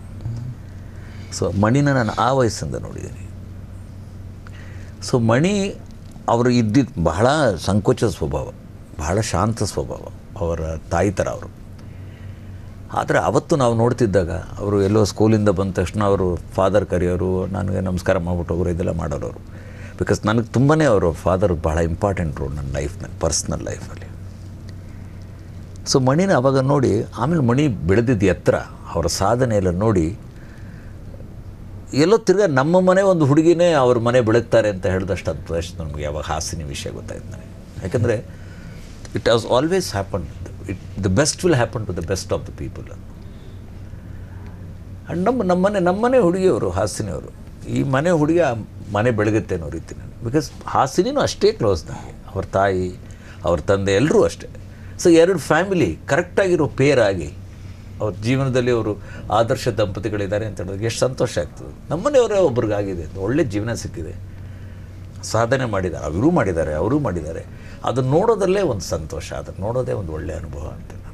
ಸೊ ಮಣಿನ ನಾನು ಆ ವಯಸ್ಸಿಂದ ನೋಡಿದ್ದೀನಿ ಸೊ ಮಣಿ ಅವರು ಇದ್ದಿದ್ದು ಬಹಳ ಸಂಕೋಚ ಸ್ವಭಾವ ಬಹಳ ಶಾಂತ ಸ್ವಭಾವ ಅವರ ತಾಯಿ ಥರ ಅವರು ಆದರೆ ಅವತ್ತು ನಾವು ನೋಡ್ತಿದ್ದಾಗ ಅವರು ಎಲ್ಲೋ ಸ್ಕೂಲಿಂದ ಬಂದ ತಕ್ಷಣ ಅವರು ಫಾದರ್ ಕರೆಯೋರು ನನಗೆ ನಮಸ್ಕಾರ ಮಾಡ್ಬಿಟ್ಟು ಹೋಗೋರು ಇದೆಲ್ಲ ಮಾಡೋರು ಅವರು ಬಿಕಾಸ್ ನನಗೆ ತುಂಬಾ ಅವರು ಫಾದರ್ ಭಾಳ ಇಂಪಾರ್ಟೆಂಟ್ ರೋಲ್ ನನ್ನ ಲೈಫ್ನಲ್ಲಿ ಪರ್ಸ್ನಲ್ ಲೈಫಲ್ಲಿ ಸೊ ಮಣಿನ ಅವಾಗ ನೋಡಿ ಆಮೇಲೆ ಮಣಿ ಬೆಳೆದಿದ್ದು ಎತ್ತರ ಅವರ ಸಾಧನೆ ಎಲ್ಲ ನೋಡಿ ಎಲ್ಲೋ ತಿರ್ಗಾ ನಮ್ಮ ಮನೆ ಒಂದು ಹುಡುಗಿನೇ ಅವ್ರ ಮನೆ ಬೆಳಗ್ತಾರೆ ಅಂತ ಹೇಳಿದಷ್ಟು ಅದ್ಭುತ ನಮಗೆ ಯಾವಾಗ ಹಾಸಿನ ವಿಷಯ ಗೊತ್ತಾಯ್ತು ನನಗೆ ಯಾಕಂದರೆ it has always happen it the best will happen to the best of the people And ನಮ್ಮ ನಮ್ಮನೆ ನಮ್ಮನೆ ಹುಡುಗಿಯವರು ಹಾಸಿನಿಯವರು ಈ ಮನೆ ಹುಡುಗಿ ಆ ಮನೆ ಬೆಳಗುತ್ತೆ ಅನ್ನೋ ರೀತಿ ಬಿಕಾಸ್ ಹಾಸಿನಿನೂ ಅಷ್ಟೇ ಕ್ಲೋಸ್ ನನಗೆ ಅವ್ರ ತಾಯಿ ಅವ್ರ ತಂದೆ ಎಲ್ಲರೂ ಅಷ್ಟೇ ಸೊ ಎರಡು ಫ್ಯಾಮಿಲಿ ಕರೆಕ್ಟಾಗಿರೋ ಪೇರ್ ಆಗಿ ಅವ್ರ ಜೀವನದಲ್ಲಿ ಅವರು ಆದರ್ಶ ದಂಪತಿಗಳಿದ್ದಾರೆ ಅಂತ ಹೇಳಿದ್ರೆ ಎಷ್ಟು ಸಂತೋಷ ಆಗ್ತದೆ ನಮ್ಮನೆಯವರೇ ಒಬ್ರಿಗಾಗಿದೆ ಒಳ್ಳೆ ಜೀವನ ಸಿಕ್ಕಿದೆ ಸಾಧನೆ ಮಾಡಿದ್ದಾರೆ ಅವರೂ ಮಾಡಿದ್ದಾರೆ ಅವರೂ ಮಾಡಿದ್ದಾರೆ ಅದನ್ನು ನೋಡೋದಲ್ಲೇ ಒಂದು ಸಂತೋಷ ಅದನ್ನು ನೋಡೋದೇ ಒಂದು ಒಳ್ಳೆಯ ಅನುಭವ ಅಂತ ನಾನು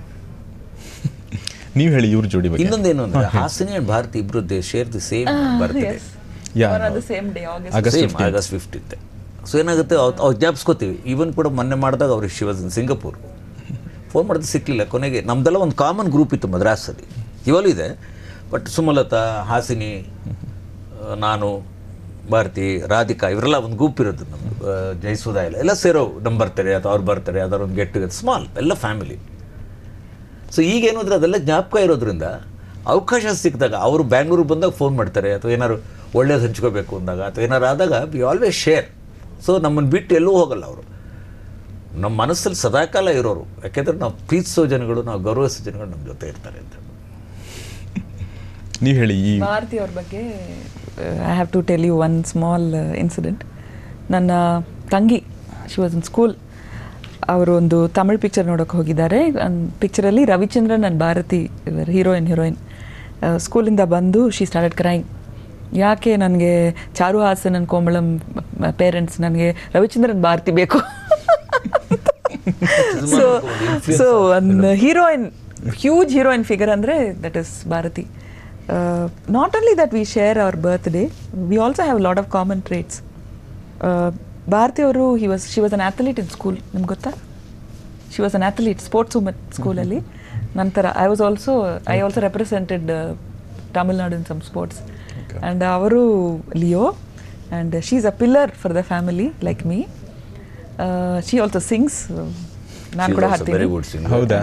ನೀವು ಹೇಳಿ ಇವ್ರ ಜೋಡಿ ಬಗ್ಗೆ ಇನ್ನೊಂದೇನು ಅಂದರೆ ಹಾಸಿನಿ ಆ್ಯಂಡ್ ಭಾರತಿ ಇಬ್ರು they share the same birthday yeah same day August August same August fifteenth so ಏನಾಗುತ್ತೆ ಅವ್ರು ಅವ್ರು ಜ್ಞಾಪಿಸ್ಕೋತೀವಿ ಈವನ್ ಕೂಡ ಮೊನ್ನೆ ಮಾಡಿದಾಗ ಅವ್ರಿಗೆ ಶಿವಾಸ್ ಇನ್ ಸಿಂಗಪೂರ್ ಫೋನ್ ಮಾಡಿದ್ರೆ ಸಿಕ್ಕಲಿಲ್ಲ ಕೊನೆಗೆ ನಮ್ದೆಲ್ಲ ಒಂದು ಕಾಮನ್ ಗ್ರೂಪ್ ಇತ್ತು ಮದ್ರಾಸಲ್ಲಿ ಇವಾಗಲೂ ಇದೆ ಬಟ್ ಸುಮಲತಾ ಹಾಸಿನಿ ಆ, ನಾನು ಭಾರತಿ ರಾಧಿಕಾ ಇವರೆಲ್ಲ ಒಂದು ಗ್ರೂಪ್ ಇರೋದು ನಮ್ಮದು ಆ, ಜಯಸುಧಾ ಎಲ್ಲ ಎಲ್ಲ ಸೇರೋ ನಮ್ಮ ಬರ್ತಾರೆ ಅಥವಾ ಅವ್ರು ಬರ್ತಾರೆ ಯಾವ್ದಾದ್ರು ಒಂದು ಗೆಟ್ ಟುಗೆದರ್ ಸ್ಮಾಲ್ ಎಲ್ಲ ಫ್ಯಾಮಿಲಿ ಸೊ ಈಗೇನು ಅಂದರೆ ಅದೆಲ್ಲ ಜ್ಞಾಪಕ ಇರೋದ್ರಿಂದ ಅವಕಾಶ ಸಿಕ್ಕಿದಾಗ ಅವರು ಬ್ಯಾಂಗ್ಳೂರಿಗೆ ಬಂದಾಗ ಫೋನ್ ಮಾಡ್ತಾರೆ ಅಥವಾ ಏನಾದ್ರು ಒಳ್ಳೇದು ಹಂಚ್ಕೋಬೇಕು ಅಂದಾಗ ಅಥವಾ ಏನಾರು ಆದಾಗ ವಿ ಆಲ್ವೇಸ್ ಶೇರ್ ಸೊ ನಮ್ಮನ್ನು ಬಿಟ್ಟು ಎಲ್ಲೂ ಹೋಗಲ್ಲ ಅವರು ನಮ್ಮ ಮನಸ್ಸಲ್ಲಿ ಸದಾಕಾಲ ಇರೋರು ಯಾಕೆಂದರೆ ನಾವು ಪ್ರೀತಿಸೋ ಜನಗಳು ನಾವು ಗೌರವಿಸೋ ಜನಗಳು ನಮ್ಮ ಜೊತೆ ಇರ್ತಾರೆ ಅಂತ ನೀವು ಹೇಳಿ ಈ ಭಾರತಿ ಅವ್ರ ಬಗ್ಗೆ I have to tell you one small incident ನನ್ನ ತಂಗಿ ಶಿ ವಾಸ್ ಇನ್ ಸ್ಕೂಲ್ ಅವರು ಒಂದು ತಮಿಳ್ ಪಿಕ್ಚರ್ ನೋಡೋಕೆ ಹೋಗಿದ್ದಾರೆ ಪಿಕ್ಚರಲ್ಲಿ ರವಿಚಂದ್ರನ್ ನನ್ನ ಭಾರತಿ ಹೀರೋಯಿನ್ ಹೀರೋಯಿನ್ ಸ್ಕೂಲಿಂದ ಬಂದು ಶಿ ಸ್ಟಾರ್ಟೆಡ್ ಕ್ರೈಂಗ್ ಯಾಕೆ ನನಗೆ ಚಾರು ಹಾಸನ್ ನನ್ನ ಕೋಮಳಂ ಪೇರೆಂಟ್ಸ್ ನನಗೆ ರವಿಚಂದ್ರನ್ ಭಾರತಿ ಬೇಕು ಸೊ ಸೊ ಒಂದು ಹೀರೋಯಿನ್ ಹ್ಯೂಜ್ ಹೀರೋಯಿನ್ ಫಿಗರ್ ಅಂದರೆ that is Bharathi not only that we share our birthday we also have lot of common traits Bharathi ಅವರು he was she was an athlete in school ನಿಮ್ಗೆ ಗೊತ್ತಾ she was an athlete sports woman ಸ್ಕೂಲಲ್ಲಿ ನಂತರ I was also I also represented Tamil Nadu in some sports and ಅವರು Leo and she is a pillar for the family like me she also sings ನಾನು ಕೂಡ ಹಾಡ್ತೀನಿ very good Singh ಹೌದಾ?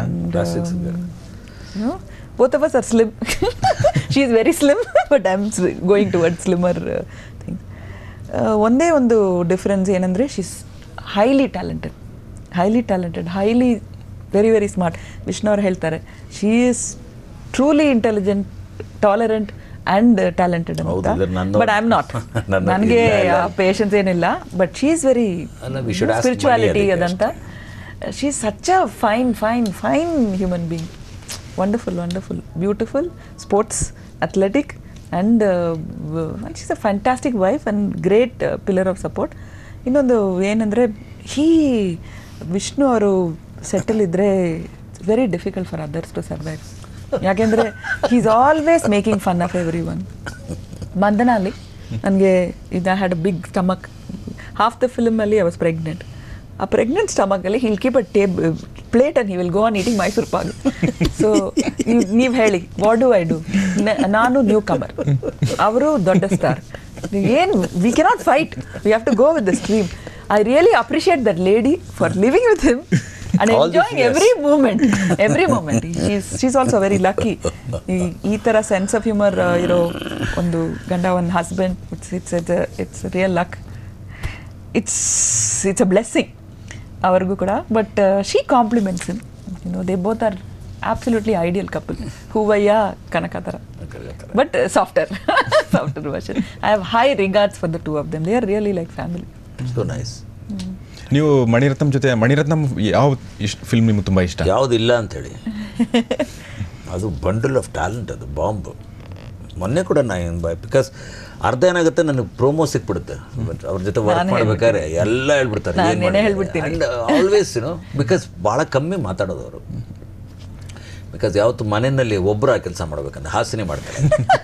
No, both of us are slim. she is very slim, but I'm s- going towards slimmer uh, things. Uh, ಒಂದೇ ಒಂದು difference ಏನಂದರೆ she's highly talented highly talented highly very very smart Vishnu ಅವ್ರು ಹೇಳ್ತಾರೆ she is truly intelligent tolerant and talented ಹೌದು, ಅಂತ ಇದು ನನ್ನ- but I am not ನನ್ನ ನನಗೆ ಇಲ್ಲ, ಇಲ್ಲ. ಪೇಷನ್ಸ್ ಏನಿಲ್ಲ ಬಟ್ ಶೀ ಈಸ್ ವೆರಿ ಅಲ್ಲ, we should ask spirituality Mani ಅದಕ್ಕೆ ಅದಂತ she is such a fine fine fine human being wonderful wonderful beautiful sports athletic and she's a fantastic wife and great pillar of support ಇನ್ನೊಂದು ಏನಂದರೆ he Vishnu ಅವರು settle ಇದ್ದರೆ very difficult for others to survive ಯಾಕೆಂದರೆ he is always making fun of everyone ಬಂಧನಲ್ಲಿ ನನಗೆ ಇದು had a big stomach half the ಫಿಲ್ಮಲ್ಲಿ I was pregnant ಆ ಪ್ರೆಗ್ನೆಂಟ್ ಸ್ಟಮಕಲ್ಲಿ he'll keep a table plate and he will go on eating Mysore pak so ನೀವು ಹೇಳಿ what do I do ನಾನು newcomer ಅವರು ದೊಡ್ಡ ಸ್ಟಾರ್ ಏನು we cannot fight we have to go with the stream I really appreciate that lady for living with him and All these enjoying years. Every moment every moment she's also very lucky ಈ ಥರ sense of humour ಇರೋ ಒಂದು ಗಂಡ ಒಂದು husband it's it's it's real luck it's it's a blessing ಅವ್ರಿಗೂ ಕೂಡ but she compliments in you know they both are absolutely ideal couple Hoovayya Kanaka ಥರ but softer softer version I have high regards for the two of them they are really like family so nice ನೀವು ಮಣಿರತ್ನಂ ಜೊತೆ ಮಣಿರತ್ನಂ ಯಾವ ಇಷ್ಟ film ನಿಮ್ಗೆ ತುಂಬ ಇಷ್ಟ ಯಾವುದಿಲ್ಲ ಅಂಥೇಳಿ ಅದು ಬಂಡಲ್ ಆಫ್ ಟ್ಯಾಲೆಂಟ್ ಅದು ಬಾಂಬ್ ಮೊನ್ನೆ ಕೂಡ ನಾ ಏನು ಬಾಯ್ ಬಿಕಾಸ್ ಅರ್ಧ ಏನಾಗುತ್ತೆ ನನಗೆ ಪ್ರೋಮೋ ಸಿಕ್ಬಿಡುತ್ತೆ ಬಟ್ ಅವ್ರ ಜೊತೆ ವರ್ಕ್ ನಾನೇ ಮಾಡ್ಬೇಕಾದ್ರೆ ಎಲ್ಲ ಹೇಳ್ಬಿಡ್ತಾರೆ ನಾನ್ ಏನೇ ಹೇಳ್ಬಿಡ್ತೀನಿ. ಆಲ್ವೇಸ್ ಯುನೋ ಬಿಕಾಸ್ ಭಾಳ ಕಮ್ಮಿ ಮಾತಾಡೋದು ಅವರು ಬಿಕಾಸ್ ಯಾವತ್ತು ಮನೆಯಲ್ಲಿ ಒಬ್ಬರು ಆ ಕೆಲಸ ಮಾಡ್ಬೇಕಂತ ಹಾಸನೆ ಮಾಡ್ತಾರೆ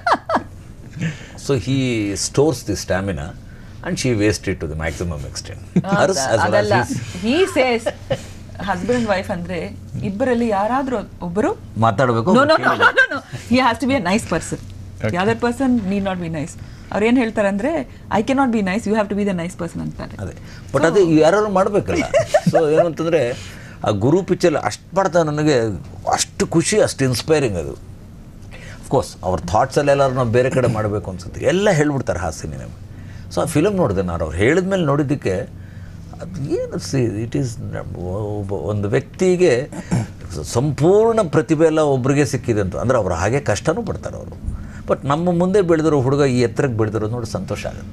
so he stores the stamina and she waste it to the maximum extent ಅದಲ್ಲ ಹೀ ಸೇಸ್ ಹಸ್ಬೆಂಡ್ ವೈಫ್ ಅಂದ್ರೆ ಇಬ್ಬರಲ್ಲಿ ಯಾರಾದ್ರೂ ಒಬ್ಬರು ಮಾತಾಡಬೇಕು no no no no no he has to be a nice person other person need not be nice ಅವ್ರು ಏನು ಹೇಳ್ತಾರೆ ಅಂದ್ರೆ I can not be nice you have to be the nice person ಅಂತಾರೆ ಅದೇ ಬಟ್ ಅದೇ ಯಾರು ಮಾಡಬೇಕಲ್ಲ so ಏನು ಅಂತಂದರೆ ಆ ಗುರು ಪಿಕ್ಚರ್ ಅಷ್ಟು ಮಾಡ್ತಾ ನನಗೆ ಅಷ್ಟು ಖುಷಿ ಅಷ್ಟು ಇನ್ಸ್ಪೈರಿಂಗ್ ಅದು ಅಫ್ಕೋರ್ಸ್ ಅವ್ರ ಥಾಟ್ಸಲ್ಲಿ ಎಲ್ಲರೂ ನಾವು ಬೇರೆ ಕಡೆ ಮಾಡಬೇಕು ಅನ್ಸುತ್ತೆ ಎಲ್ಲ ಹೇಳ್ಬಿಡ್ತಾರೆ ಹಾಸಿನಿ ನಮಗೆ ಸೊ ಆ ಫಿಲಮ್ ನೋಡಿದೆ ನಾನು ಅವ್ರು ಹೇಳಿದ ಮೇಲೆ ನೋಡಿದ್ದಕ್ಕೆ ಅದು ಏನು ಸಿ ಇಟ್ ಈಸ್ ಒಬ್ಬ ಒಂದು ವ್ಯಕ್ತಿಗೆ ಸಂಪೂರ್ಣ ಪ್ರತಿಭೆ ಎಲ್ಲ ಒಬ್ರಿಗೆ ಸಿಕ್ಕಿದೆ ಅಂತ ಅಂದರೆ ಅವ್ರು ಹಾಗೆ ಕಷ್ಟನೂ ಪಡ್ತಾರೆ ಅವರು ಬಟ್ ನಮ್ಮ ಮುಂದೆ ಬೆಳೆದಿರೋ ಹುಡುಗ ಈ ಎತ್ತರಕ್ಕೆ ಬೆಳೆದಿರೋ ನೋಡಿ ಸಂತೋಷ ಆಗುತ್ತೆ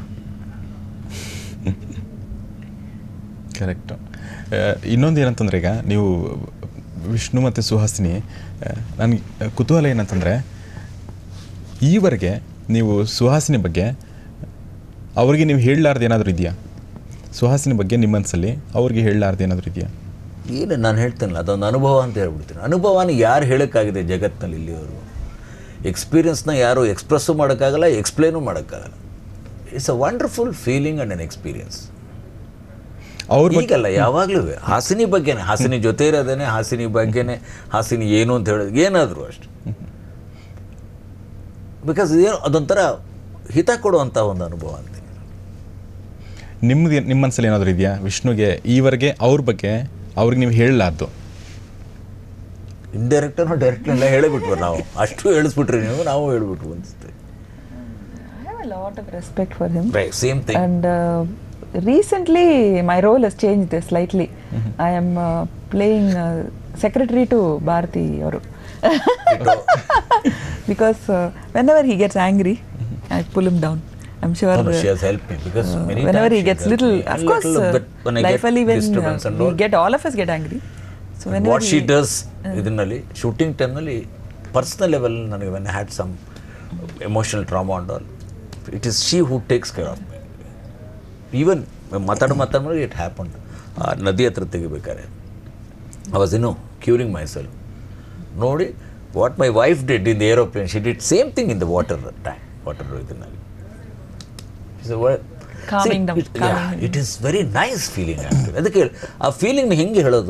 ಕರೆಕ್ಟು ಇನ್ನೊಂದು ಏನಂತಂದ್ರೆ ಈಗ ನೀವು ವಿಷ್ಣು ಮತ್ತು ಸುಹಾಸಿನಿ ನನಗೆ ಕುತೂಹಲ ಏನಂತಂದರೆ ಈವರೆಗೆ ನೀವು ಸುಹಾಸಿನಿ ಬಗ್ಗೆ ಅವ್ರಿಗೆ ನೀವು ಹೇಳಲಾರ್ದು ಏನಾದರೂ ಇದೆಯಾ ಸುಹಾಸಿನಿ ಬಗ್ಗೆ ನಿಮ್ಮ ಮನಸ್ಸಲ್ಲಿ ಅವ್ರಿಗೆ ಹೇಳಲಾರ್ದು ಏನಾದರೂ ಇದೆಯಾ ಏನು ನಾನು ಹೇಳ್ತೇನಲ್ಲ ಅದೊಂದು ಅನುಭವ ಅಂತ ಹೇಳ್ಬಿಡ್ತೀನಿ ಅನುಭವನ ಯಾರು ಹೇಳೋಕ್ಕಾಗಿದೆ ಜಗತ್ತಿನಲ್ಲಿ ಇಲ್ಲಿಯವರು ಎಕ್ಸ್ಪೀರಿಯನ್ಸ್ನ ಯಾರು ಎಕ್ಸ್ಪ್ರೆಸ್ಸು ಮಾಡೋಕ್ಕಾಗಲ್ಲ ಎಕ್ಸ್ಪ್ಲೇನು ಮಾಡೋಕ್ಕಾಗಲ್ಲ it's a wonderful feeling and an experience ಅವ್ರ ಬಗ್ಗೆ ಈಗಲ್ಲ ಯಾವಾಗಲೂ ಹಾಸಿನಿ ಬಗ್ಗೆನೇ ಹಾಸಿನಿ ಜೊತೆ ಇರೋದೇನೆ ಹಾಸಿನಿ ಬಗ್ಗೆನೇ ಹಾಸಿನಿ ಏನು ಅಂತ ಹೇಳೋದು ಏನಾದರೂ ಅಷ್ಟು ಬಿಕಾಸ್ ಏನು ಅದೊಂಥರ ಹಿತ ಕೊಡುವಂಥ ಒಂದು ಅನುಭವ ಅಂತೀನಿ ನಿಮ್ದು ನಿಮ್ಮ ಮನಸ್ಸಲ್ಲಿ ಏನಾದರೂ ಇದೆಯಾ ವಿಷ್ಣುಗೆ ಈವರೆಗೆ ಅವ್ರ ಬಗ್ಗೆ ಅವ್ರಿಗೆ ನೀವು ಹೇಳಲಾರ್ದು ಇಂಡೈರೆಕ್ಟನ್ನು ಡೈರೆಕ್ಟ್ ಎಲ್ಲ ಹೇಳಿಬಿಟ್ವು ನಾವು ಅಷ್ಟು ಹೇಳಿಸ್ಬಿಟ್ರಿ ನೀವು ನಾವು ಹೇಳ್ಬಿಟ್ವು ಅನಿಸುತ್ತೆ I have a lot of respect for him. Right same thing And uh, recently, my role has changed slightly. I am uh, playing uh, secretary to Bharati Yoru. because uh, whenever he gets angry, I pull him down. I'm sure. No, no, she uh, has helped me because uh, many whenever times he she gets has helped little, me. of And course, little uh, bit when I get life-ಅಲ್ಲಿ when disturbance uh, and we all. get all of us get angry. So whenever what she he- does ಇದನ್ನಲ್ಲಿ shooting ಟೈಮ್ನಲ್ಲಿ personal level ನನಗೆ when had some emotional trauma and all it is she who takes care of my even ಮಾತಾಡೋ ಮಾತಾಡೋ it happen ಆ ನದಿ ಹತ್ರ ತೆಗಿಬೇಕಾರೆ I was ಇನ್ನು ಕ್ಯೂರಿಂಗ್ ಮೈ ಸೆಲ್ಫ್ ನೋಡಿ what my wife did in the aeroplane she did same thing in the water tank water ಇದನ್ನಲ್ಲಿ Calming down, calming it is very nice feeling ಅದಕ್ಕೆ ಹೇಳಿ ಆ ಫೀಲಿಂಗ್ನ ಹೆಂಗೆ ಹೇಳೋದು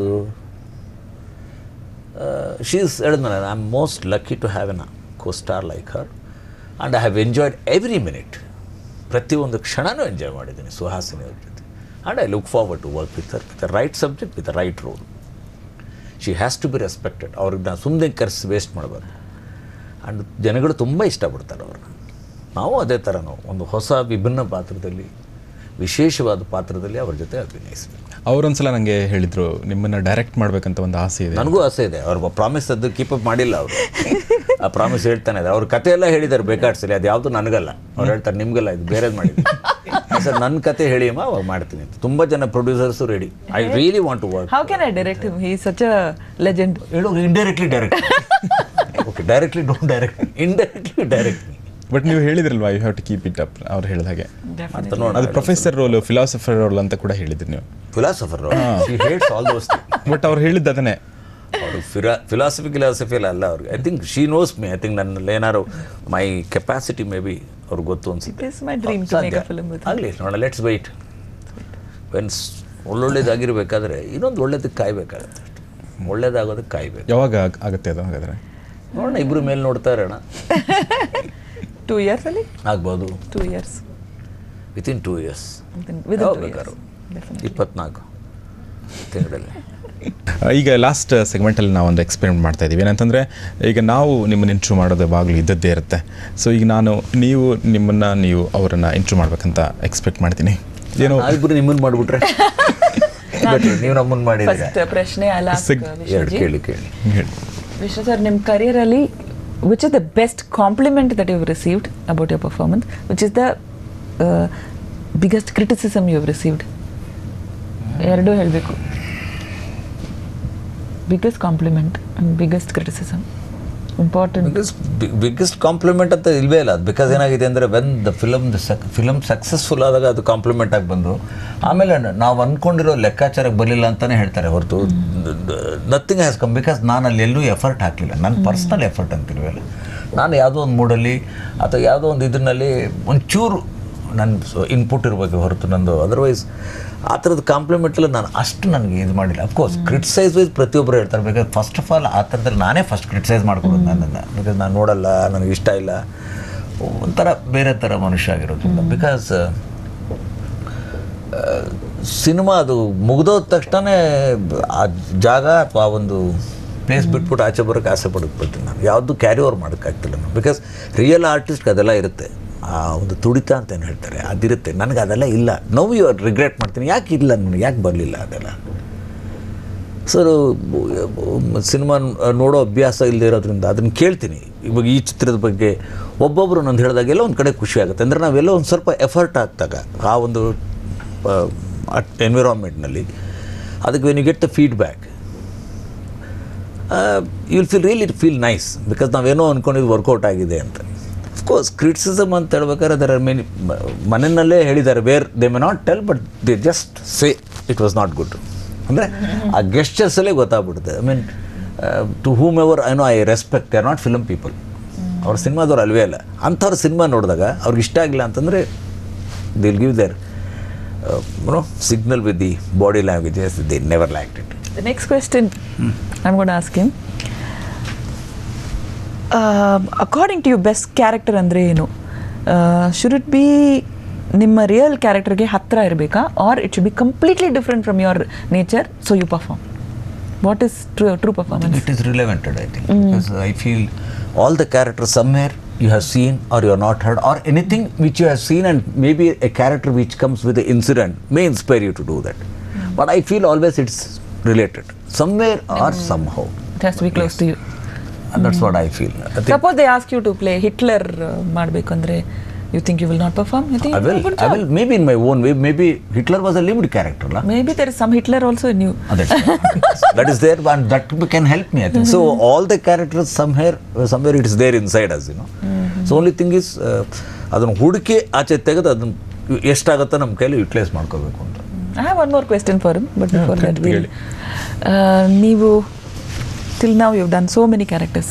ಶೀ ಇಸ್ ಹೇಳಿದ್ನಲ್ಲ I am most lucky to have an co-star like her and I have enjoyed every minute ಪ್ರತಿಯೊಂದು ಕ್ಷಣನೂ ಎಂಜಾಯ್ ಮಾಡಿದ್ದೀನಿ ಸುಹಾಸಿನಿ ಅವ್ರ ಜೊತೆ and I look forward to work with her with the right subject with the right role she has to be respected ಅವ್ರಿಗೆ ನಾನು ಸುಮ್ಮನೆ ಕರೆಸಿ waste ಮಾಡಬಾರ್ದು ಆ್ಯಂಡ್ ಜನಗಳು ತುಂಬ ಇಷ್ಟಪಡ್ತಾರೆ ಅವ್ರನ್ನ ನಾವು ಅದೇ ಥರ ನಾವು ಒಂದು ಹೊಸ ವಿಭಿನ್ನ ಪಾತ್ರದಲ್ಲಿ ವಿಶೇಷವಾದ ಪಾತ್ರದಲ್ಲಿ ಅವ್ರ ಜೊತೆ ಅಭಿನಯಿಸಬೇಕು ಅವರೊಂದ್ಸಲ ನನಗೆ ಹೇಳಿದರು ನಿಮ್ಮನ್ನು ಡೈರೆಕ್ಟ್ ಮಾಡಬೇಕಂತ ಒಂದು ಆಸೆ ಇದೆ ನನಗೂ ಆಸೆ ಇದೆ ಅವ್ರ ಪ್ರಾಮಿಸ್ ಅದು ಕೀಪ್ ಅಪ್ ಮಾಡಿಲ್ಲ ಅವರು ಆ ಪ್ರಾಮಿಸ್ ಹೇಳ್ತಾನೆ ಇದ್ದಾರೆ ಅವ್ರ ಕತೆ ಎಲ್ಲ ಹೇಳಿದ್ದಾರೆ ಬೇಕಾಡ್ಸಲಿ ಅದು ಯಾವುದು ನನಗಲ್ಲ ಅವ್ರು ಹೇಳ್ತಾರೆ ನಿಮಗೆಲ್ಲ ಇದು ಬೇರೆದು ಮಾಡಿದ್ವಿ ಸರ್ ನನ್ನ ಕತೆ ಹೇಳಿ ಅಮ್ಮ ಅವಾಗ ಮಾಡ್ತೀನಿ ಅಂತ ತುಂಬ ಜನ producers ready I really want to work How can I direct him? He is such a legend. ಹೇಳು indirectly direct okay directly don't direct indirectly direct but ನೀವು ಹೇಳಿದ್ರಲ್ವಾ you have to keep it up ಅವ್ರು ಹೇಳಿದ ಹಾಗೆ ಅಂತ ನೋಡ ಅದು professor roll philosopher roll ಅಂತ ಕೂಡ ಹೇಳಿದ್ರಿ ನೀವು philosopher she hates all those but ಅವ್ರು ಹೇಳಿದ್ದು ಅದನ್ನೇ ಅವರು ಫಿರಾ ಫಿಲಾಸಫಿ ಫಿಲಾಸಫಿ ಎಲ್ಲ ಅಲ್ಲ ಅವ್ರಿಗೆ I think she knows me I think ನನ್ನಲ್ಲಿ ಏನಾರು ಮೈ ಕೆಪಾಸಿಟಿ ಮೇ ಬಿ ಅವ್ರಿಗೆ ಗೊತ್ತು ಅನ್ಸುತ್ತೆ It is my dream to make a film with him. ಆಗಲಿ ನೋಡೋಣ ಲೆಟ್ಸ್ ವೈಟ್ ವೆನ್ಸ್ ಒಳ್ಳೊಳ್ಳೇದಾಗಿರ್ಬೇಕಾದ್ರೆ ಇನ್ನೊಂದು ಒಳ್ಳೇದಕ್ಕೆ ಕಾಯ್ಬೇಕಾಗತ್ತೆ ಅಷ್ಟೆ ಒಳ್ಳೇದಾಗೋದಕ್ಕೆ ಕಾಯ್ಬೇಕು ಯಾವಾಗ ಆಗ್- ಆಗುತ್ತೆ ಅದು ಹಾಗಾದ್ರೆ ನೋಡೋಣ ಇಬ್ಬರು ಮೇಲೆ ನೋಡ್ತಾ ಇರೋಣ Two years, Ali? ಆಗ್ಬೋದು Two years. Within two years Within, within two years. ಬೇಕಾದ್ರು Definitely. ಇಪ್ಪತ್ನಾಲ್ಕು ತಿಂಗಳಲ್ಲಿ ಈಗ ಲಾಸ್ಟ್ ಸೆಗ್ಮೆಂಟಲ್ಲಿ ನಾವು ಒಂದು ಎಕ್ಸ್ಪೆರಿಮೆಂಟ್ ಮಾಡ್ತಾ ಇದ್ದೀವಿ ಏನಂತಂದರೆ ಈಗ ನಾವು ನಿಮ್ಮನ್ನು ಇಂಟ್ರೂ ಮಾಡೋದು ಯಾವಾಗಲೂ ಇದ್ದದ್ದೇ ಇರುತ್ತೆ ಸೊ ಈಗ ನಾನು ನೀವು ನಿಮ್ಮನ್ನು ನೀವು ಅವರನ್ನು ಇಂಟ್ರೂ ಮಾಡ್ಬೇಕಂತ ಎಕ್ಸ್ಪೆಕ್ಟ್ ಮಾಡ್ತೀನಿ ಏನೋ ನಾವಿಬ್ಬರು ನಿಮ್ಮನ್ನು ಮಾಡಿಬಿಟ್ರೆ ನೀವು ನಮ್ಮನ್ನು ಮಾಡಿದ್ದೀರಾ First ಪ್ರಶ್ನೆ ಅಲ್ಲ Sig- ಎರಡು ಕೇಳಿ ಕೇಳಿ ಹೇಳಿ ವಿಶ್ವ ಸರ್ ನಿಮ್ಮ ಕರಿಯರಲ್ಲಿ which is the best compliment that you received about your performance which is the biggest criticism you received ಎರಡೂ ಹೇಳಬೇಕು biggest compliment and biggest criticism important because biggest compliment ಅಂತ ಇಲ್ವೇ ಇಲ್ಲ ಅದು ಬಿಕಾಸ್ ಏನಾಗಿದೆ ಅಂದರೆ ವೆನ್ ದ ಫಿಲಮ್ ದ ಸಕ್ film successful ಆದಾಗ ಅದು ಕಾಂಪ್ಲಿಮೆಂಟ್ ಆಗಿ ಬಂದು ಆಮೇಲೆ ನಾವು ಅಂದ್ಕೊಂಡಿರೋ ಲೆಕ್ಕಾಚಾರಕ್ಕೆ ಬರಲಿಲ್ಲ ಅಂತಲೇ ಹೇಳ್ತಾರೆ ಹೊರತು ನಥಿಂಗ್ ಹ್ಯಾಸ್ ಕಮ್ ಬಿಕಾಸ್ ನಾನು ಅಲ್ಲಿ ಎಲ್ಲೂ ಎಫರ್ಟ್ ಹಾಕಲಿಲ್ಲ ನನ್ನ ಪರ್ಸ್ನಲ್ ಎಫರ್ಟ್ ಅಂತಿಲ್ವಲ್ಲ ನಾನು ಯಾವುದೋ ಒಂದು ಮೂಡಲ್ಲಿ ಅಥವಾ ಯಾವುದೋ ಒಂದು ಇದರಲ್ಲಿ ಒಂಚೂರು ನನ್ನ ಇನ್ಪುಟ್ ಇರಬೇಕು ಹೊರತು ನಂದು ಅದರ್ವೈಸ್ ಆ ಥರದ ಕಾಂಪ್ಲಿಮೆಂಟಲ್ಲಿ ನಾನು ಅಷ್ಟು ನನಗೆ ಇದು ಮಾಡಿಲ್ಲ ಅಫ್ಕೋರ್ಸ್ ಕ್ರಿಟಿಸೈಸ್ ವೈಸ್ ಪ್ರತಿಯೊಬ್ಬರು ಹೇಳ್ತಾರೆ ಬೇಕಾದ್ರೆ ಫಸ್ಟ್ ಆಫ್ ಆಲ್ ಆ ಥರದಲ್ಲಿ ನಾನೇ ಫಸ್ಟ್ ಕ್ರಿಟಿಸೈಸ್ ಮಾಡ್ಕೊಡೋದು ನನ್ನನ್ನು ಬಿಕಾಸ್ ನಾನು ನೋಡಲ್ಲ ನನಗೆ ಇಷ್ಟ ಇಲ್ಲ ಒಂಥರ ಬೇರೆ ಥರ ಮನುಷ್ಯ ಆಗಿರೋದ್ರಿಂದ ಬಿಕಾಸ್ ಸಿನಿಮಾ ಅದು ಮುಗ್ದೋದ ತಕ್ಷಣ ಆ ಜಾಗ ಅಥವಾ ಆ ಒಂದು ಪ್ಲೇಸ್ ಬಿಟ್ಬಿಟ್ಟು ಆಚೆ ಬರೋಕ್ಕೆ ಆಸೆ ಪಡ್ಬಿಡ್ತೀನಿ ನಾನು ಯಾವುದು ಕ್ಯಾರಿ ಓವರ್ ಮಾಡೋಕ್ಕಾಗ್ತಿಲ್ಲ ನಾನು ಬಿಕಾಸ್ ರಿಯಲ್ ಆರ್ಟಿಸ್ಟ್ಗೆ ಅದೆಲ್ಲ ಇರುತ್ತೆ ಆ ಒಂದು ತುಡಿತ ಅಂತ ಏನು ಹೇಳ್ತಾರೆ ಅದಿರುತ್ತೆ ನನಗೆ ಅದೆಲ್ಲ ಇಲ್ಲ ನೋವು ರಿಗ್ರೆಟ್ ಮಾಡ್ತೀನಿ ಯಾಕೆ ಇಲ್ಲ ನನಗೆ ಯಾಕೆ ಬರಲಿಲ್ಲ ಅದೆಲ್ಲ ಸರ್ ಸಿನಿಮಾ ನೋಡೋ ಅಭ್ಯಾಸ ಇಲ್ಲದೆ ಇರೋದ್ರಿಂದ ಅದನ್ನು ಕೇಳ್ತೀನಿ ಇವಾಗ ಈ ಚಿತ್ರದ ಬಗ್ಗೆ ಒಬ್ಬೊಬ್ಬರು ನಂದು ಹೇಳಿದಾಗೆಲ್ಲ ಒಂದು ಕಡೆ ಖುಷಿ ಆಗುತ್ತೆ ಅಂದರೆ ನಾವೆಲ್ಲ ಒಂದು ಸ್ವಲ್ಪ ಎಫರ್ಟ್ ಹಾಕ್ದಾಗ ಆ ಒಂದು ಎನ್ವಿರಾನ್ಮೆಂಟ್ನಲ್ಲಿ ಅದಕ್ಕೆ when you get the feedback you will feel really feel nice because ನಾವೇನೋ ಅಂದ್ಕೊಂಡಿದ್ದು ವರ್ಕೌಟ್ ಆಗಿದೆ ಅಂತ ಅಫ್ಕೋರ್ಸ್ ಕ್ರಿಟಿಸಿಸಮ್ ಅಂತ ಹೇಳ್ಬೇಕಾದ್ರೆ ಅದರ ಮೇನ್ ಮನೆಯಲ್ಲೇ ಹೇಳಿದ್ದಾರೆ where they may not tell but they just say it was not good ಅಂದರೆ ಆ ಗೆಸ್ಟರ್ಸಲ್ಲೇ ಗೊತ್ತಾಗ್ಬಿಡುತ್ತೆ I mean to whomever I know I respect they are not film people ಅವ್ರ ಸಿನಿಮಾದವ್ರು ಅಲ್ವೇ ಅಲ್ಲ ಅಂಥವ್ರ ಸಿನಿಮಾ ನೋಡಿದಾಗ ಅವ್ರಿಗೆ ಇಷ್ಟ ಆಗಿಲ್ಲ ಅಂತಂದರೆ they'll give there no signal with the body languages they never lacked it The next question I'm going to ask him. Um, according to you, best character ಅಂದರೆ ಏನು ಶುಡ್ ಇಟ್ ಬಿ ನಿಮ್ಮ real ಕ್ಯಾರೆಕ್ಟರ್ಗೆ ಹತ್ತಿರ ಇರಬೇಕಾ or it should be completely different from your nature so you perform what is true true performance it is relevanted, I think, because I feel all the characters somewhere you have seen or you have not heard, or anything which you have seen, and maybe a character which comes with the incident may inspire you to do that. But I feel always it's related, somewhere or somehow. It has to be close to you And that's what I feel. I think suppose they ask you to play Hitler ಮಾಡಬೇಕಂದ್ರೆ you think you will not perform you I will, I will, maybe in my own way, maybe Hitler was a lived character. La? Maybe there is some Hitler also in you Ah, that's- that is there, and that can help me. I think so. All the characters somewhere, somewhere it is there inside us. You know. So only thing is, ಅದನ್ನು ಹುಡುಕಿ ಆಚೆ ತೆಗೆದು ಅದನ್ನು ಎಷ್ಟಾಗುತ್ತೋ ನಮ್ಮ ಕೈಲಿ utilise ಮಾಡ್ಕೋಬೇಕು ಅಂತ I have one more question for but before that will ಹೇಳಿ. ನೀವು ಟಿಲ್ ನಾವು you done so many characters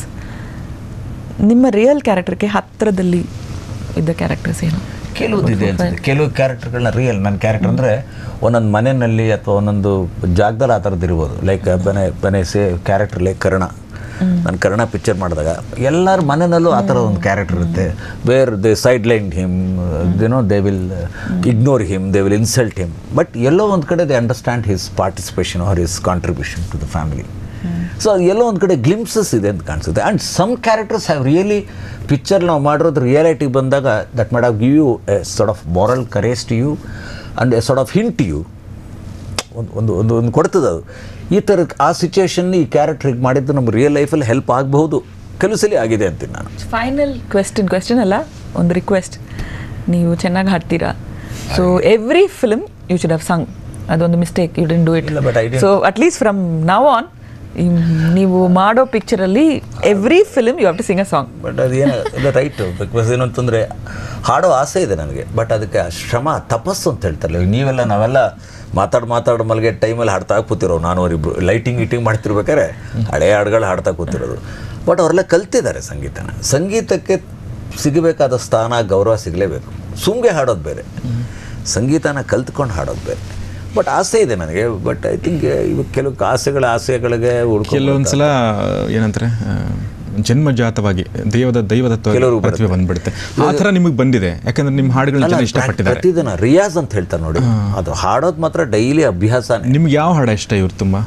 ನಿಮ್ಮ ರಿಯಲ್ ಕ್ಯಾರೆಕ್ಟರ್ಗೆ ಹತ್ತಿರದಲ್ಲಿ ಇದ್ದ ಕ್ಯಾರೆಕ್ಟರ್ಸ್ ಏನು ಕೆಲವ್ದು ಇದೆ ಅನ್ಸುತ್ತೆ ಕೆಲವು ಕ್ಯಾರೆಕ್ಟರ್ಗಳನ್ನ ರಿಯಲ್ ನನ್ನ ಕ್ಯಾರೆಕ್ಟರ್ ಅಂದರೆ ಒಂದೊಂದು ಮನೆಯಲ್ಲಿ ಅಥವಾ ಒಂದೊಂದು ಜಾಗದಲ್ಲಿ ಆ ಥರದ್ದು ಇರ್ಬೋದು ಲೈಕ್ ಬನೆ ಬನೆ ಸೇ ಕ್ಯಾರೆಕ್ಟರ್ ಲೈಕ್ ಕರ್ಣ ನಾನು ಕರ್ಣ ಪಿಕ್ಚರ್ ಮಾಡಿದಾಗ ಎಲ್ಲರ ಮನೆಯಲ್ಲೂ ಆ ಥರ ಒಂದು ಕ್ಯಾರೆಕ್ಟರ್ ಇರುತ್ತೆ where they sideline him no they will ignore him they will insult him but ಎಲ್ಲೋ ಒಂದು ಕಡೆ they understand his participation or his contribution to the family so ಎಲ್ಲೋ ಒಂದು ಕಡೆ ಗ್ಲಿಮ್ಸಸ್ ಇದೆ ಅಂತ ಕಾಣಿಸುತ್ತೆ and some characters have really picture ನಾವು ಮಾಡಿರೋದು ರಿಯಾಲಿಟಿ ಬಂದಾಗ that must have give you a sort of moral courage to you and a sort of hint to you ಒಂದು ಒಂದು ಒಂದು ಒಂದು ಕೊಡ್ತದೆ ಅದು ಈ ಥರ ಆ ಸಿಚುವೇಶನ್ ಈ ಕ್ಯಾರೆಕ್ಟರ್ ಹೀಗೆ ಮಾಡಿದ್ದು ನಮ್ಮ ರಿಯಲ್ ಲೈಫಲ್ಲಿ ಹೆಲ್ಪ್ ಆಗಬಹುದು ಕೆಲವು ಸಲ ಆಗಿದೆ ಅಂತೀನಿ ನಾನು ಫೈನಲ್ ಕ್ವೆಶ್ಚನ್ ಕ್ವೆಶ್ಚನ್ ಅಲ್ಲ ಒಂದು ರಿಕ್ವೆಸ್ಟ್ ನೀವು ಚೆನ್ನಾಗಿ ಹಾಡ್ತೀರಾ so every film you should have sung ಅದೊಂದು mistake you didn't do it ಇಲ್ಲ, but I didn't. ಸೊ ಅಟ್ಲೀಸ್ಟ್ ಫ್ರಮ್ ನಾವ್ ಆನ್ ನೀವು ಮಾಡೋ ಪಿಕ್ಚರಲ್ಲಿ every film you have to sing a song but ಅದೇನು ಅದು ರೈಟು ಬಿಕಾಸ್ ಏನು ಅಂತಂದರೆ ಹಾಡೋ ಆಸೆ ಇದೆ ನನಗೆ ಬಟ್ ಅದಕ್ಕೆ ಆ ಶ್ರಮ ತಪಸ್ಸು ಅಂತ ಹೇಳ್ತಾರಲ್ಲ ಈಗ ನೀವೆಲ್ಲ ನಾವೆಲ್ಲ ಮಾತಾಡಿ ಮಾತಾಡಿ ಮಲ್ಗೆ ಟೈಮಲ್ಲಿ ಹಾಡ್ತಾ ಕೂತಿರೋ ನಾನು ಅವರಿಬ್ರು ಲೈಟಿಂಗ್ ಇಟಿಂಗ್ ಮಾಡ್ತಿರ್ಬೇಕಾದ್ರೆ ಹಳೆ ಹಾಡುಗಳು ಹಾಡ್ತಾ ಕೂತಿರೋದು ಬಟ್ ಅವರೆಲ್ಲ ಕಲ್ತಿದ್ದಾರೆ ಸಂಗೀತನ ಸಂಗೀತಕ್ಕೆ ಸಿಗಬೇಕಾದ ಸ್ಥಾನ ಗೌರವ ಸಿಗಲೇಬೇಕು ಸುಮ್ಗೆ ಹಾಡೋದು ಬೇರೆ ಸಂಗೀತನ ಕಲ್ತ್ಕೊಂಡು ಹಾಡೋದು ಬೇರೆ ಬಟ್ ಆಸೆ ಇದೆ ನನಗೆ ಬಟ್ ಐ ಥಿಂಕ್ ಇವಾಗ ಕೆಲವು ಆಸೆಗಳ ಆಸೆಗಳಿಗೆ ಉಳ್ಕೊಂಡು ಕೆಲವೊಂದ್ಸಲ ಏನಂತಾರೆ ಆ, ಜನ್ಮಜಾತವಾಗಿ ದೈವದ ದೈವದತ್ವ ಕೆಲವ್ರಿಗೆ ಪ್ರತಿಭೆ ಬಂದ್ಬಿಡುತ್ತೆ ಆ ಥರ ನಿಮಗೆ ಬಂದಿದೆ ಯಾಕಂದ್ರೆ ನಿಮ್ಮ ಹಾಡುಗಳನ್ನ ಜನ ಇಷ್ಟಪಟ್ಟಿದ್ದಾರೆ ಪ್ರತಿದಿನ ರಿಯಾಜ್ ಅಂತ ಹೇಳ್ತಾರೆ ನೋಡಿ ಅದು ಹಾಡೋದು ಮಾತ್ರ ಡೈಲಿ ಅಭ್ಯಾಸ ನಿಮ್ಗೆ ಯಾವ ಹಾಡು ಇಷ್ಟ ಇವ್ರು ತುಂಬ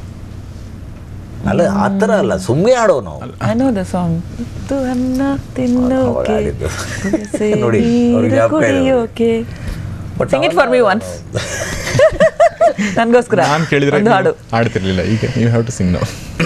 ಅಲ್ಲ ಆ ಥರ ಅಲ್ಲ ಸುಮ್ಮನೆ ಹಾಡೋ ನಾವು ಐ ನೋ ದ ಸಾಂಗ್ ತು ಅನ್ನ ತಿನ್ನೋಕೆ ಹಾಡಿದ್ದು. ಬೊಗಸೆ ನೋಡಿ, ಅವ್ರಿಗೆ ನೀರು ಜ್ಞಾಪಕ ಇದೆ. ಕುಡಿಯೋಕೆ But sing it for me once ನನಗೋಸ್ಕರ ನಾನು ಕೇಳಿದ್ರೆ ಒಂದು ಹಾಡು ನೀವು ಹಾಡ್ತಿರ್ಲಿಲ್ಲ ಈಗ ನೀವು ಹ್ಯಾವ್ ಟು ಸಿಂಗ್ ನಾವು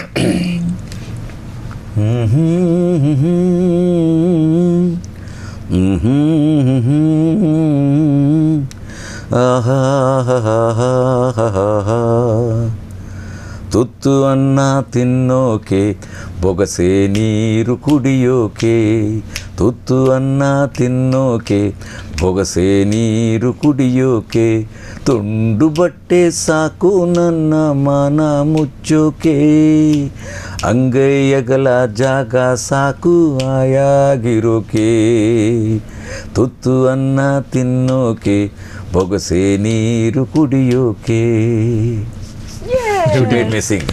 ತುತ್ತು ಅನ್ನ ತಿನ್ನೋಕೆ ಬೊಗಸೆ ನೀರು ಕುಡಿಯೋಕೆ ತುತ್ತು ಅನ್ನ ತಿನ್ನೋಕೆ ಬೊಗಸೆ ನೀರು ಕುಡಿಯೋಕೆ ತುಂಡು ಬಟ್ಟೆ ಸಾಕು ನನ್ನ ಮನ ಮುಚ್ಚೋಕೆ ಅಂಗೈಯಗಲ ಜಾಗ ಸಾಕು ಆಯಾಗಿರೋಕೆ ತುತ್ತು ಅನ್ನ ತಿನ್ನೋಕೆ ಬೊಗಸೆ ನೀರು ಕುಡಿಯೋಕೆ made me sing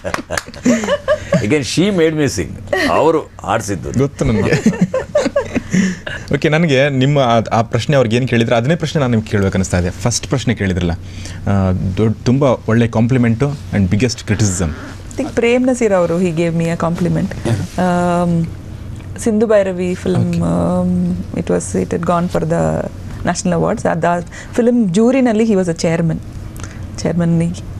again she made me sing ಅವರು ಆಡಿಸಿದ್ದು ಗೊತ್ತು ನನಗೆ ಓಕೆ ನನಗೆ ನಿಮ್ಮ ಆ- ಆ ಪ್ರಶ್ನೆ ಅವ್ರಿಗೆ ಏನು ಕೇಳಿದ್ರೆ ಅದನ್ನೇ ಪ್ರಶ್ನೆ ನಾನು ನಿಮ್ಗೆ ಕೇಳಬೇಕು ಅನಿಸ್ತಾ ಇದೆ ಫಸ್ಟ್ ಪ್ರಶ್ನೆ ಕೇಳಿದ್ರಲ್ಲ ಆ, ದೊಡ್ಡ ತುಂಬ ಒಳ್ಳೆ compliment and biggest criticism think Prem Naseer ಅವರು he gave me a compliment Sindhu Bhairavi film it was it it gone for the national awards ಅದು ಫಿಲ್ಮ್ ಜೂರಿನಲ್ಲಿ he was a chairman chairman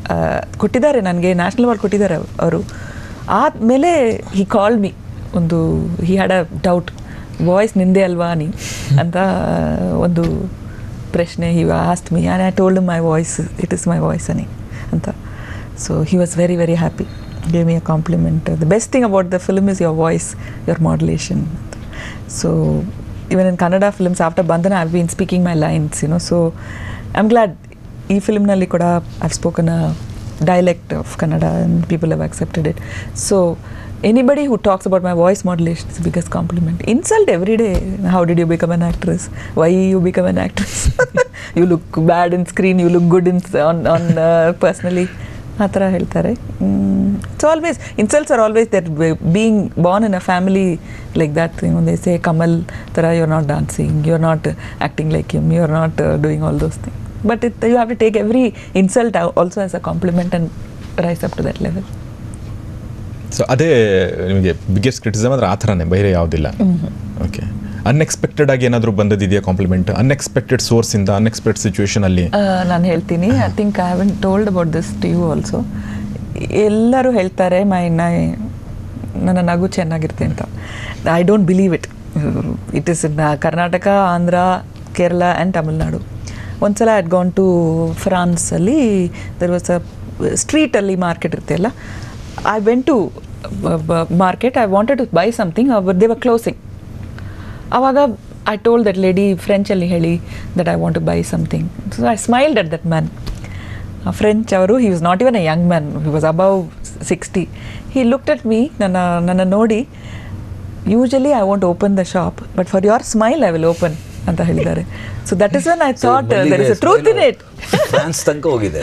ಕೊಟ್ಟಿದ್ದಾರೆ ನನಗೆ ನ್ಯಾಷನಲ್ ಅವಾರ್ಡ್ ಕೊಟ್ಟಿದ್ದಾರೆ ಅವರು ಆದಮೇಲೆ ಹಿ ಕಾಲ್ ಮಿ ಒಂದು he had a doubt voice ನಿಂದೆ ಅಲ್ವಾ ನೀ ಅಂತ ಒಂದು ಪ್ರಶ್ನೆ he asked me and I told my voice it is my voice ಅನಿ ಅಂತ so he was very very happy gave me a compliment the best thing about the film is your voice your modulation so even in Kannada films after Bandhana I've been speaking my lines you know so I'm glad ಈ ಫಿಲ್ಮ್ನಲ್ಲಿ ಕೂಡ I've spoken a dialect of Kannada and people have accepted it so anybody who talks about my voice modulation is the biggest compliment insult every day how did you become an actress why you become an actress you look bad in screen you look good in on, on uh, personally ಆ ಥರ ಹೇಳ್ತಾರೆ it's always insults are always that being born in a family like that they say Kamal ಥರ you are not dancing you are not acting like him you are not doing all those thing but it you have to take every insult also as a compliment and rise up to that level so ಅದೇ ನಿಮಗೆ biggest criticism ಅಂದ್ರೆ ಆ ಥರನೇ ಬೇರೆ ಯಾವುದಿಲ್ಲ okay unexpected ಆಗಿ ಏನಾದರೂ ಬಂದದಿದೆಯಾ ಕಾಂಪ್ಲಿಮೆಂಟ್ ಅನ್ಎಕ್ಸ್ಪೆಕ್ಟೆಡ್ ಸೋರ್ಸಿಂದ ಅನ್ಎಕ್ಸ್ಪೆಕ್ಟೆಡ್ ಸಿಚುವೇಶನಲ್ಲಿ ನಾನು ಹೇಳ್ತೀನಿ I think I haven't told about this to you also ಎಲ್ಲರೂ ಹೇಳ್ತಾರೆ ಮೈ ನೈ ನನ್ನ ನಗು ಚೆನ್ನಾಗಿರುತ್ತೆ ಅಂತ I don't believe it it is in Karnataka Andhra Kerala and Tamil Nadu ಒಂದ್ಸಲ ಅಟ್ ಗಾನ್ ಟು ಫ್ರಾನ್ಸಲ್ಲಿ ದರ್ ವಾಸ್ ಅ ಸ್ಟ್ರೀಟಲ್ಲಿ ಮಾರ್ಕೆಟ್ ಇರ್ತೆಯಲ್ಲ I went to market I wanted to buy something they were closing ಆವಾಗ ಐ ಟೋಲ್ಡ್ ದಟ್ ಲೇಡಿ ಫ್ರೆಂಚಲ್ಲಿ ಹೇಳಿ that I want to buy something so I smiled at that man French ಅವರು he was not even a young man he was above sixty he looked at me ನನ್ನ ನನ್ನ ನೋಡಿ usually I want open the shop but for your smile I will open ಅಂತ ಹೇಳಿದ್ದಾರೆ so that is one I thought there is a truth in it France ತನಕ ಹೋಗಿದೆ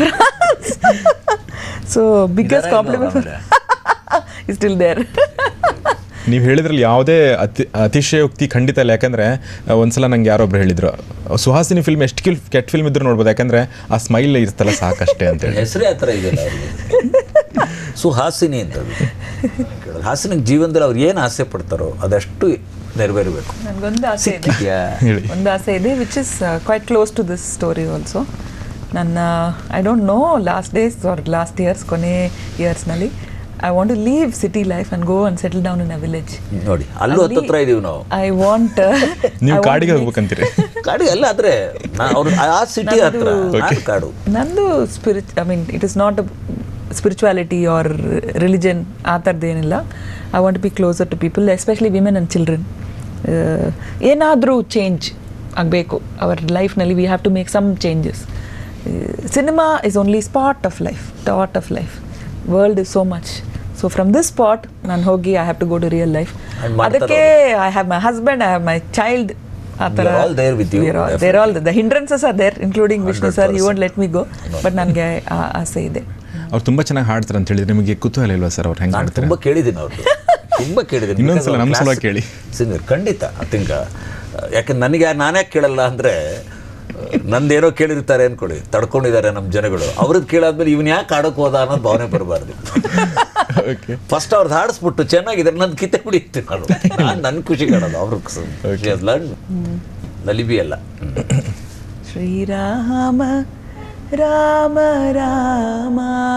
so biggest ಇದಾರೆ compliment ಇನ್ನು is still there ನೀವು ಹೇಳಿದ್ರಲ್ಲಿ ಯಾವುದೇ ಅತಿ ಅತಿಶಯೋಕ್ತಿ ಖಂಡಿತ ಇಲ್ಲ ಯಾಕಂದರೆ ಒಂದ್ಸಲ ನಂಗೆ ಯಾರೊಬ್ರು ಹೇಳಿದ್ರು ಸುಹಾಸಿನಿ ಫಿಲ್ಮ್ ಎಷ್ಟು ಕಿಲ್ ಕೆಟ್ಟ ಫಿಲ್ಮ್ ಇದ್ರೂ ನೋಡ್ಬೋದು ಯಾಕಂದರೆ ಆ ಸ್ಮೈಲ್ ಇರ್ತಲ್ಲ ಸಾಕಷ್ಟೇ ಅಂತೇಳಿ ಹೆಸರೇ ಆ ಥರ ಇದೆಯಲ್ಲ ಅವ್ರಿಗೆ ಸುಹಾಸಿನಿ ಅಂತ ಅದು. ಕೇಳೋದು. ಹಾಸಿನಿಗೆ ಜೀವನದಲ್ಲಿ ಅವ್ರು ಏನು ಆಸೆ ಪಡ್ತಾರೋ ಅದಷ್ಟು ನೆರವೇರಬೇಕು ನನಗೊಂದು ಆಸೆ ಇದೆ ಸಿಕ್ಕಿದ್ಯಾ ಹೇಳಿ ಒಂದು ಆಸೆ ಇದೆ which is quite close to this story also ನನ್ನ I don't know last days or last years ಕೊನೆ ಇಯರ್ಸ್ನಲ್ಲಿ I want to leave city life and go and settle down in a village ನೋಡಿ ಅಲ್ಲೂ ಹತ್ತತ್ರ ಇದೀವಿ ನಾವು ಐ ವಾಂಟ್ ನೀವು ಕಾಡಿಗೆ ಹೋಗ್ಬೇಕಂತೀರಿ ಕಾಡಿಗೆ ಅಲ್ಲ ಆದ್ರೆ ನಾ- ಅವ್ರು ಆ ಸಿಟಿ ಹತ್ರ ನಾನು ಕಾಡು ನಂದು ಸ್ಪಿರಿಚ್ I mean it is not spirituality or religion ಆ ಥರದ್ದು ಏನಿಲ್ಲ I want be closer to people especially women and children ಏನಾದರೂ ಚೇಂಜ್ ಆಗಬೇಕು ಅವರ್ ಲೈಫ್ನಲ್ಲಿ we have to make some changes cinema is only spot of life thought of life world is so much so from this spot ನಾನು ಹೋಗಿ I have to go to real life And ಮಾಡ್ತಾರೆ ಅದಕ್ಕೆ I have my husband I have my child ಆ ಥರ We are all there with you, there all the hindrances are there including Vishnu sir you won't let me go but ನನಗೆ ಆಸೆ ಇದೆ ಅವ್ರು ತುಂಬ ಚೆನ್ನಾಗಿ ಹಾಡ್ತಾರೆ ಅಂತ ಹೇಳಿದ್ರೆ ನಿಮಗೆ ಕುತೂಹಲ ಇಲ್ವಾ ಸರ್ ಅವ್ರು ಹೆಂಗೆ ನಾನು ಹಾಡ್ತಾರೆ ತುಂಬಾ ಕೇಳಿದ್ದೀನಿ ಅವ್ರದ್ದು ತುಂಬಾ ಕೇಳಿದ್ದೀನಿ ಇನ್ನೊಂದ್ಸಲ ನಮ್ಮ ಸಲುವಾಗಿ ಕೇಳಿ. ಸಿಂಗರ್ ಖಂಡಿತ ಐ ಥಿಂಕ್ ಯಾಕೆ ನನಗೆ ನಾನೇ ಕೇಳಲ್ಲ ಅಂದ್ರೆ ನಂದೇನೋ ಕೇಳಿರ್ತಾರೆ ಅನ್ಕೊಳ್ಳಿ ತಡ್ಕೊಂಡಿದ್ದಾರೆ ನಮ್ಮ ಜನಗಳು ಅವ್ರದ್ದು ಕೇಳಾದ್ಮೇಲೆ ಇವನ್ ಯಾಕೆ ಆಡೋಕೆ ಹೋದ ಅನ್ನೋದು ಭಾವನೆ ಬರಬಾರ್ದು ಓಕೆ ಫಸ್ಟ್ ಅವ್ರದ್ದು ಹಾಡಿಸ್ಬಿಟ್ಟು ಚೆನ್ನಾಗಿದೆ ನನ್ನ ಕಿತ್ತೆ ಬಿಡಿತ್ತು ನಾನು ನಾನು ನನ್ನ ಖುಷಿ ಕಾಣೋದು ಅವ್ರಿಗೆ ಲರ್ನ್ ನಲಿಬಿ ಅಲ್ಲ ಶ್ರೀರಾಮ ರಾಮ ರಾಮ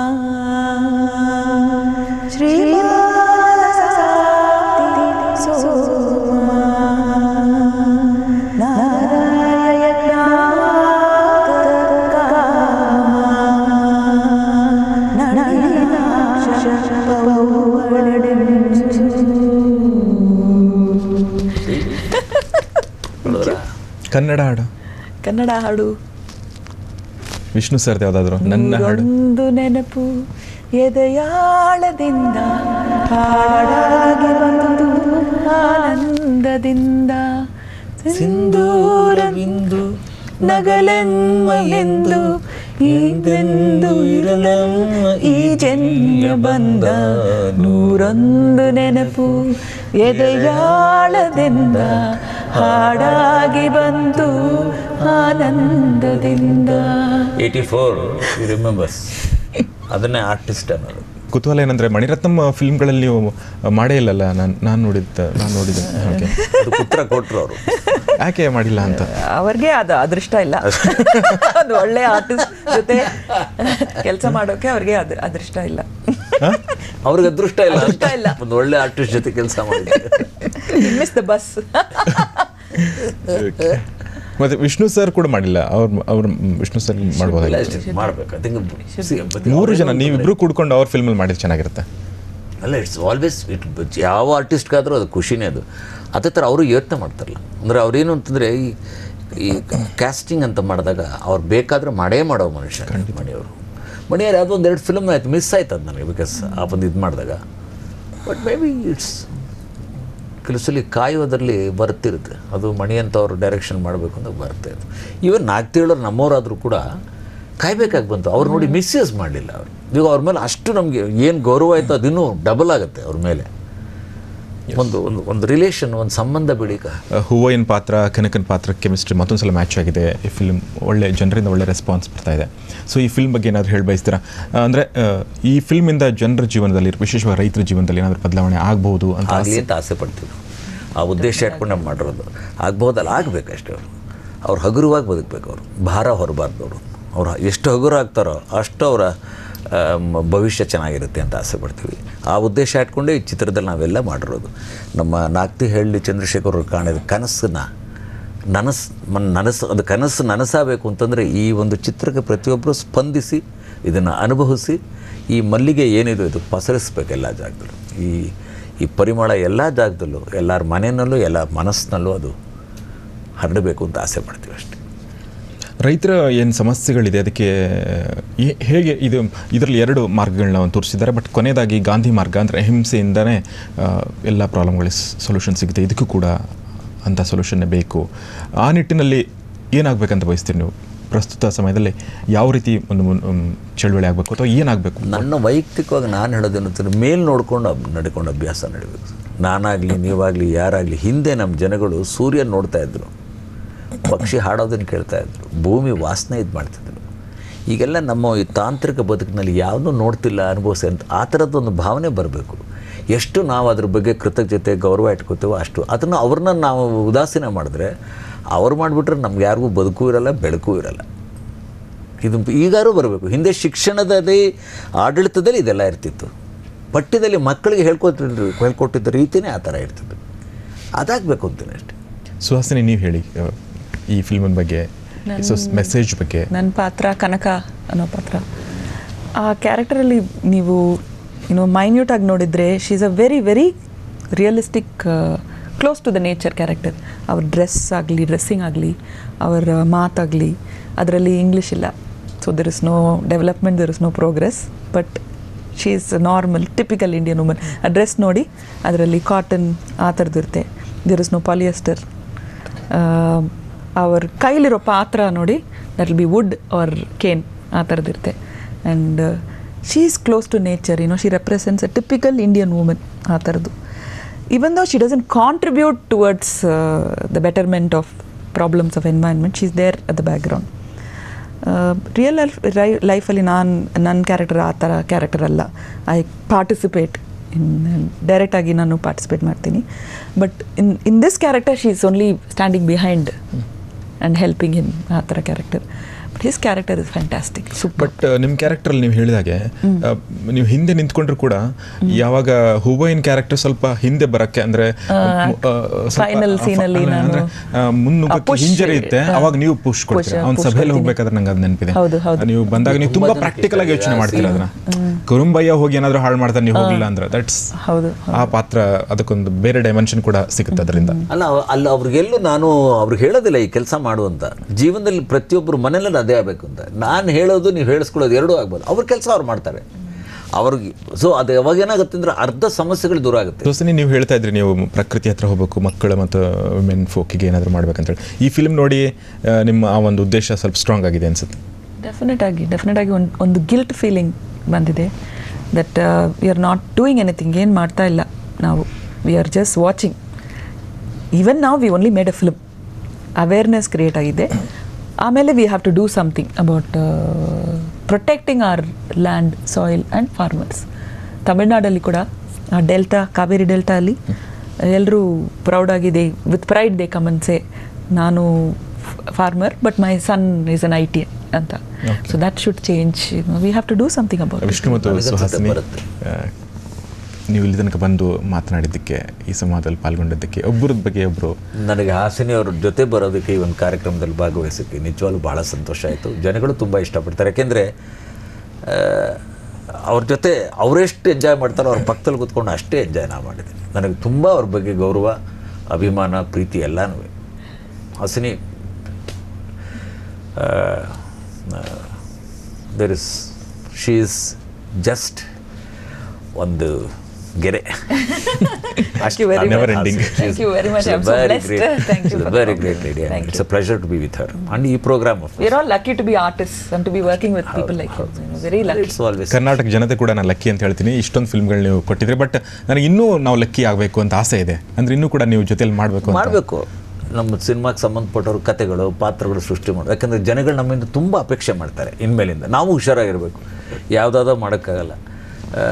ನೋಡಿದ್ರಾ? ಕನ್ನಡ ಹಾಡು ಕನ್ನಡ ಹಾಡು ವಿಷ್ಣು ಸರ್ದು ಯಾವುದಾದ್ರು ನನ್ನ ಹಾಡು ಒಂದು ನೆನಪು ಎದೆಯಾಳದಿಂದ ಹಾಡಾಗಿ ಬಂದು ಆನಂದದಿಂದ ಸಿಂಧೂರವಿಂದು ನಗಲೆಮ್ಮ ಎಂದು ಈಗೆಂದು ಇರಲೆಮ್ಮ ಈ ಜನ್ಯ ಬಂದ ನೂರೊಂದು ನೆನಪು ಎದೆಯಾಳದಿಂದ ಹಾಡಾಗಿ ಬಂತು ಆನಂದದಿಂದ ಏಯ್ಟಿ ಫೋರ್ ಯು ರಿಮೆಂಬರ್ಸ್ ಅದನ್ನೇ ಆರ್ಟಿಸ್ಟ್ ಅನ್ನೋದು ಕುತೂಹಲ ಏನಂದ್ರೆ ಮಣಿರತ್ನಂ ಫಿಲ್ಮ್ಗಳಲ್ಲಿ ನೀವು ಮಾಡೇ ಇಲ್ಲಲ್ಲ ನಾನು ನಾನು ನೋಡಿದ್ದ ನಾನು ನೋಡಿದ್ದೆ ಓಕೆ ಅದಕ್ಕೆ ಉತ್ತರ ಕೊಟ್ಟರು ಅವರು ಯಾಕೆ ಮಾಡಿಲ್ಲ ಅಂತ ಅವ್ರಿಗೆ ಅದು ಅದೃಷ್ಟ ಇಲ್ಲ ಒಂದು ಒಳ್ಳೆ ಆರ್ಟಿಸ್ಟ್ ಜೊತೆ ಕೆಲಸ ಮಾಡೋಕೆ ಅವ್ರಿಗೆ ಅದ್ ಅದೃಷ್ಟ ಇಲ್ಲ ಅವ್ರಿಗೆ ಅದೃಷ್ಟ ಇಲ್ಲ ಅದೃಷ್ಟ ಇಲ್ಲ. ಒಂದು ಒಳ್ಳೆ ಆರ್ಟಿಸ್ಟ್ ಜೊತೆ ಕೆಲಸ ಮಾಡಿ ಮಿಸ್ ದ ಬಸ್ ಮತ್ತೆ ವಿಷ್ಣು ಸರ್ ಕೂಡ ಮಾಡಿಲ್ಲ ಅವ್ರ ಅವ್ರ ವಿಷ್ಣು ಸರ್ ಮಾಡ್ಬೋದಾಗಿತ್ತು ಮಾಡ್ಬೇಕು I think ಮೂರು ಜನ ನೀವಿಬ್ರು ಕೂಡ್ಕೊಂಡು ಅವ್ರ ಫಿಲ್ಮಲ್ಲಿ ಮಾಡಿದ್ರೆ ಚೆನ್ನಾಗಿರುತ್ತೆ ಅಲ್ಲ ಇಟ್ಸ್ ಆಲ್ವೇಸ್ ಇಟ್ ಯಾವ ಆರ್ಟಿಸ್ಟ್ಗಾದರೂ ಅದು ಖುಷಿನೇ ಅದು ಅದೇ ಥರ ಅವರು ಯೋಚನೆ ಮಾಡ್ತಾರಲ್ಲ ಅಂದರೆ ಅವ್ರೇನು ಅಂತಂದರೆ ಈ ಈ ಕ್ಯಾಸ್ಟಿಂಗ್ ಅಂತ ಮಾಡಿದಾಗ ಅವ್ರು ಬೇಕಾದರೆ ಮಾಡೇ ಮಾಡೋ ಮನುಷ್ಯ ಮಣಿಯವರು ಮಣಿಯವ್ರು ಯಾವುದೋ ಒಂದು ಎರಡು ಫಿಲ್ಮ್ ಆಯ್ತು ಮಿಸ್ ಆಯ್ತು ಅದು ನನಗೆ ಬಿಕಾಸ್ ಆ ಒಂದು ಇದು ಮಾಡಿದಾಗ ಬಟ್ ಮೇ ಬಿ ಇಟ್ಸ್ ಕೆಲಸಲ್ಲಿ ಕಾಯೋದ್ರಲ್ಲಿ ಬರ್ತಿರುತ್ತೆ ಅದು ಮಣಿ ಅಂತ ಅವರು ಡೈರೆಕ್ಷನ್ ಮಾಡಬೇಕು ಅಂತ ಬರ್ತಾ ಇತ್ತು ಈವನ್ ನಾಲ್ಕು ನಮ್ಮವರಾದರೂ ಕೂಡ ಕಾಯ್ಬೇಕಾಗಿ ಬಂತು ಅವ್ರು ನೋಡಿ ಮಿಸ್ಯೂಸ್ ಮಾಡಲಿಲ್ಲ ಅವರು ಈಗ ಅವ್ರ ಮೇಲೆ ಅಷ್ಟು ನಮಗೆ ಏನು ಗೌರವ ಆಯಿತು ಅದಿನ್ನೂ ಡಬಲ್ ಆಗುತ್ತೆ ಅವ್ರ ಮೇಲೆ ಒಂದು ಒಂದು ಒಂದು ರಿಲೇಷನ್ ಒಂದು ಸಂಬಂಧ ಬೆಳೀಕ ಹೂವಯ್ಯನ ಪಾತ್ರ ಕನಕನ ಪಾತ್ರ ಕೆಮಿಸ್ಟ್ರಿ ಮತ್ತೊಂದು ಸಲ ಮ್ಯಾಚ್ ಆಗಿದೆ ಈ ಫಿಲ್ಮ್ ಒಳ್ಳೆ ಜನರಿಂದ ಒಳ್ಳೆ ರೆಸ್ಪಾನ್ಸ್ ಬರ್ತಾ ಇದೆ ಸೊ ಈ ಫಿಲ್ಮ್ ಬಗ್ಗೆ ಏನಾದರೂ ಹೇಳಿ ಬಯಸ್ತೀರಾ ಅಂದರೆ ಈ ಫಿಲ್ಮಿಂದ ಜನರ ಜೀವನದಲ್ಲಿ ವಿಶೇಷವಾಗಿ ರೈತರ ಜೀವನದಲ್ಲಿ ಏನಾದರೂ ಬದಲಾವಣೆ ಆಗ್ಬೋದು ಅಂತ ಆಗಲಿ ಅಂತ ಆಸೆ ಪಡ್ತೀವಿ ಆ ಉದ್ದೇಶ ಇಟ್ಕೊಂಡು ನಾವು ಮಾಡಿರೋದು ಆಗ್ಬೋದಲ್ಲ ಆಗಬೇಕಷ್ಟೇ ಅವರು ಅವ್ರು ಹಗುರವಾಗಿ ಬದುಕಬೇಕು ಅವರು ಭಾರ ಹೊರಬಾರ್ದು ಅವರು ಅವ್ರು ಎಷ್ಟು ಹಗುರ ಆಗ್ತಾರೋ ಅಷ್ಟು ಅವರ ಭವಿಷ್ಯ ಚೆನ್ನಾಗಿರುತ್ತೆ ಅಂತ ಆಸೆ ಪಡ್ತೀವಿ ಆ ಉದ್ದೇಶ ಇಟ್ಕೊಂಡೇ ಈ ಚಿತ್ರದಲ್ಲಿ ನಾವೆಲ್ಲ ಮಾಡಿರೋದು ನಮ್ಮ ನಾಕ್ತಿ ಹಳ್ಳಿ ಚಂದ್ರಶೇಖರ್ ಅವರು ಕಾಣಿದ ಕನಸನ್ನು ನನಸು ಮನ್ ನನಸು ಅದು ಕನಸು ನನಸಾಗಬೇಕು ಅಂತಂದರೆ ಈ ಒಂದು ಚಿತ್ರಕ್ಕೆ ಪ್ರತಿಯೊಬ್ಬರು ಸ್ಪಂದಿಸಿ ಇದನ್ನು ಅನುಭವಿಸಿ ಈ ಮಲ್ಲಿಗೆ ಏನಿದೆ ಇದು ಪಸರಿಸ್ಬೇಕು ಎಲ್ಲ ಜಾಗದಲ್ಲೂ ಈ ಈ ಪರಿಮಳ ಎಲ್ಲ ಜಾಗದಲ್ಲೂ ಎಲ್ಲರ ಮನೆಯಲ್ಲೂ ಎಲ್ಲ ಮನಸ್ಸಿನಲ್ಲೂ ಅದು ಹರಡಬೇಕು ಅಂತ ಆಸೆ ಪಡ್ತೀವಿ ಅಷ್ಟೇ ರೈತರ ಏನು ಸಮಸ್ಯೆಗಳಿದೆ ಅದಕ್ಕೆ ಏ- ಹೇಗೆ ಇದು ಇದರಲ್ಲಿ ಎರಡು ಮಾರ್ಗಗಳನ್ನ ಒಂದು ತೋರಿಸಿದ್ದಾರೆ ಬಟ್ ಕೊನೆಯದಾಗಿ ಗಾಂಧಿ ಮಾರ್ಗ ಅಂದರೆ ಅಹಿಂಸೆಯಿಂದನೇ ಆ, ಎಲ್ಲ ಪ್ರಾಬ್ಲಮ್ಗಳಿಗೆ ಸೊಲ್ಯೂಷನ್ ಸಿಗುತ್ತೆ ಇದಕ್ಕೂ ಕೂಡ ಅಂಥ ಸೊಲ್ಯೂಷನ್ನೇ ಬೇಕು ಆ ನಿಟ್ಟಿನಲ್ಲಿ ಏನಾಗಬೇಕಂತ ಬಯಸ್ತೀರಿ ನೀವು ಪ್ರಸ್ತುತ ಸಮಯದಲ್ಲಿ ಯಾವ ರೀತಿ ಒಂದು ಮುನ್- um, ಚಳುವಳಿ ಆಗಬೇಕು ಅಥವಾ ಏನಾಗಬೇಕು ನನ್ನ ವೈಯಕ್ತಿಕವಾಗಿ ನಾನು ಹೇಳೋದೇನು ಅಂತಂದ್ರೆ ಮೇಲ್ ನೋಡ್ಕೊಂಡು ಅಬ್ ನಡ್ಕೊಂಡು ಅಭ್ಯಾಸ ನಡಿಬೇಕು ನಾನಾಗಲಿ ನೀವಾಗಲಿ ಯಾರಾಗಲಿ ಹಿಂದೆ ನಮ್ಮ ಜನಗಳು ಸೂರ್ಯ ನೋಡ್ತಾ ಇದ್ರು ಪಕ್ಷಿ ಹಾಡೋದನ್ನು ಕೇಳ್ತಾ ಇದ್ರು ಭೂಮಿ ವಾಸನೆ ಇದು ಮಾಡ್ತಿದ್ರು ಈಗೆಲ್ಲ ನಮ್ಮ ಈ ತಾಂತ್ರಿಕ ಬದುಕಿನಲ್ಲಿ ಯಾವುದೂ ನೋಡ್ತಿಲ್ಲ ಅನುಭವಿಸಿ ಅಂತ ಆ ಥರದ್ದೊಂದು ಭಾವನೆ ಬರಬೇಕು ಎಷ್ಟು ನಾವು ಅದ್ರ ಬಗ್ಗೆ ಕೃತಜ್ಞತೆ ಗೌರವ ಇಟ್ಕೋತೀವೋ ಅಷ್ಟು ಅದನ್ನು ಅವ್ರನ್ನ ನಾವು ಉದಾಸೀನ ಮಾಡಿದ್ರೆ ಅವ್ರು ಮಾಡಿಬಿಟ್ರೆ ನಮ್ಗೆ ಯಾರಿಗೂ ಬದುಕೂ ಇರಲ್ಲ ಬೆಳಕೂ ಇರಲ್ಲ ಇದು ಈಗಾರು ಬರಬೇಕು ಹಿಂದೆ ಶಿಕ್ಷಣದಲ್ಲಿ ಆಡಳಿತದಲ್ಲಿ ಇದೆಲ್ಲ ಇರ್ತಿತ್ತು ಪಠ್ಯದಲ್ಲಿ ಮಕ್ಕಳಿಗೆ ಹೇಳ್ಕೊತಿದ್ರು ಹೇಳ್ಕೊಟ್ಟಿದ್ದ ರೀತಿಯೇ ಆ ಥರ ಇರ್ತಿತ್ತು ಅದಾಗಬೇಕು ಅಂತೀನಿ ಅಷ್ಟೇ ಸುಹಾಸಿನಿ ನೀವು ಹೇಳಿ ಆ, ಈ ಫಿಲ್ಮಿನ ಬಗ್ಗೆ ಮೆಸೇಜ್ ಬಗ್ಗೆ ನನ್ನ ಪಾತ್ರ ಕನಕ ಅನ್ನೋ ಪಾತ್ರ ಆ ಕ್ಯಾರೆಕ್ಟರಲ್ಲಿ ನೀವು ಏನೋ ಮೈನ್ಯೂಟ್ ಆಗಿ ನೋಡಿದರೆ she is a very very realistic close to the nature character ಅವ್ರ ಡ್ರೆಸ್ ಆಗಲಿ ಡ್ರೆಸ್ಸಿಂಗ್ ಆಗಲಿ ಅವರ ಮಾತಾಗಲಿ ಅದರಲ್ಲಿ ಇಂಗ್ಲೀಷ್ ಇಲ್ಲ so there is no development there is no progress but she is normal typical Indian woman ಆ ಡ್ರೆಸ್ ನೋಡಿ ಅದರಲ್ಲಿ ಕಾಟನ್ ಆ ಥರದ್ದಿರುತ್ತೆ ದೆರ್ ಇಸ್ ನೋ ಪಾಲಿಯಸ್ಟರ್ ಅವ್ರ ಕೈಲಿರೋ ಪಾತ್ರ ನೋಡಿ that will be wood or cane ಆ ಥರದ್ದಿರುತ್ತೆ and she is close to nature YONO she represents a typical Indian woman ಆ ಥರದ್ದು even though she doesn't contribute towards the betterment of problems of environment she is there at the background real life ಲೈಫಲ್ಲಿ ನಾನು ನನ್ನ character ಆ ಥರ character ಅಲ್ಲ I participate in ಡೈರೆಕ್ಟಾಗಿ ನಾನು ಪಾರ್ಟಿಸಿಪೇಟ್ ಮಾಡ್ತೀನಿ but in in this character she is only standing behind and helping him ಆ ಥರ character but his character is fantastic super but ನಿಮ್ಮ ಕ್ಯಾರೆಕ್ಟರಲ್ಲಿ ನೀವು ಹೇಳಿದಾಗೆ ಆ, ನೀವು ಹಿಂದೆ ನಿಂತ್ಕೊಂಡ್ರು ಕೂಡ ಯಾವಾಗ ಹೂವೈನ್ ಕ್ಯಾರೆಕ್ಟರ್ ಸ್ವಲ್ಪ ಹಿಂದೆ ಬರಕ್ಕೆ ಅಂದ್ರೆ ಮು- ಆ, ಸ್ವಲ್ಪ final scene ಅಲ್ಲಿ ಅಲ್ಲ, ನಾನು- ಅಂದ್ರೆ ಆ, ಮುನ್ನುಗ್ಗಕ್ಕೆ push, ಹಿಂಜರಿಯುತ್ತೆ ಆ, ಅವಾಗ ನೀವು ಪುಷ್ ಕೊಡ್ತೀರಾ push, ಅವ್ನ push ಸಭೆಯಲ್ಲಿ ಕೊಡ್ತೀನಿ. ಹೋಗ್ಬೇಕಾದ್ರೆ ನಂಗೆ ಅದು ನೆನಪಿದೆ ಹೌದು, ಹೌದು. ನೀವು ಬಂದಾಗ ನೀವು ತುಂಬಾ ತುಂಬಾ ಜನ ಪ್ರಾಕ್ಟಿಕಲ್ ಆಗಿ ಯೋಚನೆ ಕೇಳ್ತಾರೆ, ಮಾಡ್ತೀರಾ ಅದನ್ನ ಕುರುಂಬಯ್ಯ ಹೋಗಿ ಏನಾದ್ರು ಹಾಳು ಮಾಡ್ತಾರೆ ನೀವು ಹೋಗಿಲ್ಲ ಅಂದ್ರೆ ದಟ್ಸ್ ಹೌದು ಆ ಪಾತ್ರ ಅದಕ್ಕೊಂದು ಬೇರೆ ಡೈಮೆನ್ಷನ್ ಕೂಡ ಸಿಗುತ್ತೆ ಅದರಿಂದ ಅಲ್ಲ ಅವ- ಅಲ್ಲ ಅವ್ರಿಗೆಲ್ಲೂ ನಾನು ಅವ್ರಿಗೆ ಹೇಳೋದಿಲ್ಲ ಈ ಕೆಲಸ ಮಾಡು ಅಂತ ಜೀವನದಲ್ಲಿ ಪ್ರತಿಯೊಬ್ಬರು ಮನೆಯಲ್ಲಿ ಅದೇ ಆಗಬೇಕು ಅಂತ ನಾನು ಹೇಳೋದು ನೀವು ಹೇಳಿಸ್ಕೊಳ್ಳೋದು ಎರಡೂ ಆಗ್ಬೋದು ಅವ್ರ ಕೆಲಸ ಅವ್ರು ಮಾಡ್ತಾರೆ ಅವ್ರಿಗೆ ಸೊ ಅದು ಯಾವಾಗ ಏನಾಗುತ್ತೆ ಅಂದ್ರೆ ಅರ್ಧ ಸಮಸ್ಯೆಗಳು ದೂರ ಆಗುತ್ತೆ ದೋಸ್ತನಿ ನೀವು ಹೇಳ್ತಾ ಇದ್ರಿ ನೀವು ಪ್ರಕೃತಿ ಹತ್ರ ಹೋಗ್ಬೇಕು ಮಕ್ಕಳು ಮತ್ತು ವಿಮೆನ್ ಫೋಕಿಗೆ ಏನಾದರೂ ಮಾಡ್ಬೇಕಂತೇಳಿ ಈ ಫಿಲ್ಮ್ ನೋಡಿ ಆ, ನಿಮ್ಮ ಆ ಒಂದು ಉದ್ದೇಶ ಸ್ವಲ್ಪ ಸ್ಟ್ರಾಂಗ್ ಆಗಿದೆ ಅನ್ಸುತ್ತೆ ಡೆಫಿನೆಟ್ ಆಗಿ ಡೆಫಿನೆಟ್ ಆಗಿ ಒಂದು ಒಂದು ಗಿಲ್ಟ್ ಫೀಲಿಂಗ್ ಬಂದಿದೆ that we are not doing anything ಏನು ಮಾಡ್ತಾ ಇಲ್ಲ ನಾವು we are just watching even ನಾವು we only made a film awareness create ಆಗಿದೆ ಆಮೇಲೆ we have to do something about protecting our land soil and farmers ತಮಿಳ್ನಾಡಲ್ಲಿ ಕೂಡ ಆ ಡೆಲ್ಟಾ ಕಾವೇರಿ ಡೆಲ್ಟಾ ಅಲ್ಲಿ ಎಲ್ಲರೂ ಪ್ರೌಡಾಗಿದೆ ವಿತ್ ಪ್ರೈಡ್ ದೇ ಕಮನ್ಸೆ ನಾನು farmer but my son is an I T ಅಂತ so that should change we have to do something about Vishnu ಮತ್ತು ನನಗನ್ಸುತ್ತೆ ಸುಹಾಸಿನಿ ಬರುತ್ತೆ. ಆ, ನೀವು ಇಲ್ಲಿ ತನಕ ಬಂದು ಮಾತನಾಡಿದ್ದಕ್ಕೆ ಈ ಸಂವಾದದಲ್ಲಿ ಪಾಲ್ಗೊಂಡಿದ್ದಕ್ಕೆ ಒಬ್ಬರದ ಬಗ್ಗೆ ಒಬ್ಬರು ನನಗೆ ಹಾಸಿನಿ ಅವ್ರ ಜೊತೆ ಬರೋದಕ್ಕೆ ಈ ಒಂದು ಕಾರ್ಯಕ್ರಮದಲ್ಲಿ ಭಾಗವಹಿಸೋಕ್ಕೆ ನಿಜವಾಗ್ಲೂ ಭಾಳ ಸಂತೋಷ ಆಯಿತು ಜನಗಳು ತುಂಬ ಇಷ್ಟಪಡ್ತಾರೆ ಯಾಕೆಂದರೆ ಅವ್ರ ಜೊತೆ ಅವರೆಷ್ಟು ಎಂಜಾಯ್ ಮಾಡ್ತಾರೋ ಅವ್ರ ಪಕ್ಕದಲ್ಲಿ ಕೂತ್ಕೊಂಡು ಅಷ್ಟೇ ಎಂಜಾಯ್ ನಾ ಮಾಡಿದ್ದೀನಿ ನನಗೆ ತುಂಬ ಅವ್ರ ಬಗ್ಗೆ ಗೌರವ ಅಭಿಮಾನ ಪ್ರೀತಿ ಎಲ್ಲನೂ Hasini there is she is just ಒಂದು ಗೆರೆ Thank you very Never much. ending. Thank you very much. I'm so blessed. Thank you for the very great compliment. Lady Thank it's you. A pleasure to be with her and ಈ programme We're all lucky to be artists and to be working with people like you. you know, very lucky. It's always Karnataka ಜನತೆ ಕೂಡ ನಾನು lucky ಅಂತ ಹೇಳ್ತೀನಿ ಇಷ್ಟೊಂದು ಫಿಲ್ಮ್ಗಳು ನೀವು ಕೊಟ್ಟಿದ್ರಿ but ನನಗೆ ಇನ್ನೂ ನಾವು ಲಕ್ಕಿ ಆಗಬೇಕು ಅಂತ ಆಸೆ ಇದೆ ಅಂದ್ರೆ ಇನ್ನೂ ಕೂಡ ನೀವು ಜೊತೆಲಿ ಮಾಡಬೇಕು ಅಂತ ಮಾಡಬೇಕು ನಮ್ಮ ಸಿನಿಮಾಗೆ ಸಂಬಂಧಪಟ್ಟವ್ರ ಕತೆಗಳು ಪಾತ್ರಗಳು ಸೃಷ್ಟಿ ಮಾಡೋದು ಯಾಕಂದರೆ ಜನಗಳು ನಮ್ಮಿಂದ ತುಂಬ ಅಪೇಕ್ಷೆ ಮಾಡ್ತಾರೆ ಇನ್ಮೇಲಿಂದ ನಾವು ಹುಷಾರಾಗಿರಬೇಕು ಯಾವುದಾದ್ರೂ ಮಾಡೋಕ್ಕಾಗಲ್ಲ ಆ,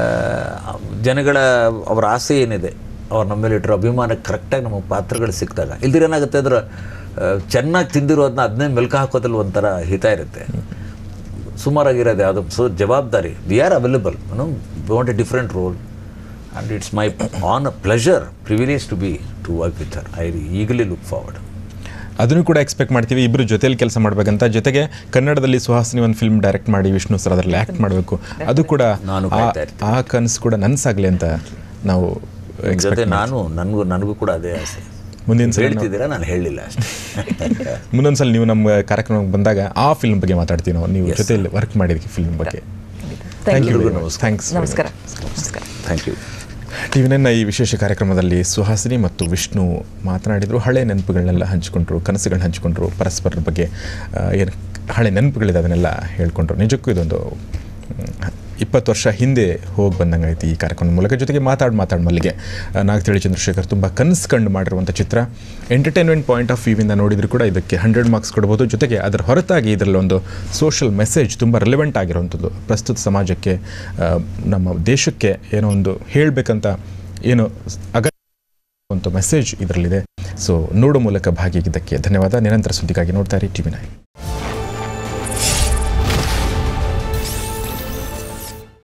ಜನಗಳ ಅವರ ಆಸೆ ಏನಿದೆ ಅವ್ರು ನಮ್ಮ ಮೇಲೆ ಇಟ್ಟಿರೋ ಅಭಿಮಾನಕ್ಕೆ ಕರೆಕ್ಟಾಗಿ ನಮಗೆ ಪಾತ್ರಗಳು ಸಿಕ್ಕಿದಾಗ ಇಲ್ದಿರ ಏನಾಗುತ್ತೆ ಅಂದ್ರೆ ಚೆನ್ನಾಗಿ ತಿಂದಿರೋದನ್ನ ಅದನ್ನೇ ಮೆಲ್ಕ ಹಾಕೋದ್ರಲ್ಲಿ ಒಂಥರ ಹಿತ ಇರುತ್ತೆ ಸುಮಾರಾಗಿರೋದು ಯಾವುದು ಸೊ ಜವಾಬ್ದಾರಿ we are available no want a different role and it's my honour a pleasure privilege to be to work with her I ಈಗಲೇ ಲುಕ್ ಫಾರ್ವರ್ಡ್ ಅದನ್ನು ಕೂಡ ಎಕ್ಸ್ಪೆಕ್ಟ್ ಮಾಡ್ತೀವಿ ಇಬ್ಬರು ಜೊತೆಲಿ ಕೆಲಸ ಮಾಡಬೇಕಂತ ಜೊತೆಗೆ ಕನ್ನಡದಲ್ಲಿ ಸುಹಾಸಿನಿ ಒಂದು ಫಿಲ್ಮ್ ಡೈರೆಕ್ಟ್ ಮಾಡಿ ವಿಷ್ಣು ಸರ್ ಅದರಲ್ಲಿ ಆ್ಯಕ್ಟ್ ಮಾಡಬೇಕು ಅದು ಕೂಡ ನಾನು ಆ- ಕಾಯ್ತಾ ಇರ್ತೀನಿ. ಆ ಕನಸು ಕೂಡ ನನ್ಸಾಗಲಿ ಅಂತ ನಾವು ಜೊತೆ ನಾನು ನನಗೂ ನನಗೂ ಕೂಡ ಅದೇ ಆಸೆ ಮುಂದಿನ ಸಲ ಹೇಳ್ತಿದ್ದೀರಾ ನಾನು ಹೇಳಿಲ್ಲ ಅಷ್ಟೇ ಮುಂದೊಂದು ಸಲ ನೀವು ನಮ್ಮ ಕಾರ್ಯಕ್ರಮಕ್ಕೆ ಬಂದಾಗ ಆ ಫಿಲ್ಮ್ ಬಗ್ಗೆ ಮಾತಾಡ್ತೀವಿ ನಾವು ನೀವು ಜೊತೆಲಿ ವರ್ಕ್ ಮಾಡಿದ ಫಿಲ್ಮ್ ಬಗ್ಗೆ Thank you. ಎಲ್ರಿಗೂ ನಮಸ್ಕಾರ. ಥ್ಯಾಂಕ್ಸ್ ನಮಸ್ಕಾರ ನಮಸ್ಕಾರ ಥ್ಯಾಂಕ್ ಯು ಟಿ ವಿ ಈ ವಿಶೇಷ ಕಾರ್ಯಕ್ರಮದಲ್ಲಿ ಸುಹಾಸಿನಿ ಮತ್ತು ವಿಷ್ಣು ಮಾತನಾಡಿದರು ಹಳೆ ನೆನಪುಗಳನ್ನೆಲ್ಲ ಹಂಚಿಕೊಂಡ್ರು ಕನಸುಗಳನ್ನ ಹಂಚಿಕೊಂಡ್ರು ಪರಸ್ಪರರ ಬಗ್ಗೆ ಏನು ಹಳೆ ನೆನಪುಗಳಿದೆ ಅದನ್ನೆಲ್ಲ ಹೇಳ್ಕೊಂಡ್ರು ನಿಜಕ್ಕೂ ಇದೊಂದು ಇಪ್ಪತ್ತು ವರ್ಷ ಹಿಂದೆ ಹೋಗಿ ಬಂದಂಗೆ ಐತಿ ಈ ಕಾರ್ಯಕ್ರಮದ ಮೂಲಕ ಜೊತೆಗೆ ಮಾತಾಡಿ ಮಾತಾಡಿ ಮಲ್ಲಿಗೆ ಆ, ನಾಗತಿಳಿ ಚಂದ್ರಶೇಖರ್ ತುಂಬ ಕನಸು ಕಂಡು ಮಾಡಿರುವಂಥ ಚಿತ್ರ ಎಂಟರ್ಟೈನ್ಮೆಂಟ್ ಪಾಯಿಂಟ್ ಆಫ್ ವ್ಯೂವಿಂದ ನೋಡಿದ್ರು ಕೂಡ ಇದಕ್ಕೆ ಹಂಡ್ರೆಡ್ ಮಾರ್ಕ್ಸ್ ಕೊಡ್ಬೋದು ಜೊತೆಗೆ ಅದರ ಹೊರತಾಗಿ ಇದರಲ್ಲಿ ಒಂದು ಸೋಷಲ್ ಮೆಸೇಜ್ ತುಂಬ ರಿಲೆವೆಂಟ್ ಆಗಿರುವಂಥದ್ದು ಪ್ರಸ್ತುತ ಸಮಾಜಕ್ಕೆ ಆ, ನಮ್ಮ ದೇಶಕ್ಕೆ ಏನೋ ಒಂದು ಹೇಳಬೇಕಂತ ಏನು ಅಗತ್ಯ ಒಂದು ಮೆಸೇಜ್ ಇದರಲ್ಲಿದೆ ಸೊ ನೋಡೋ ಮೂಲಕ ಭಾಗಿಯಾಗಿದ್ದಕ್ಕೆ ಧನ್ಯವಾದ ನಿರಂತರ ಸುದ್ದಿಗಾಗಿ ನೋಡ್ತಾ ಇರಿ ಟಿವಿ ನೈನ್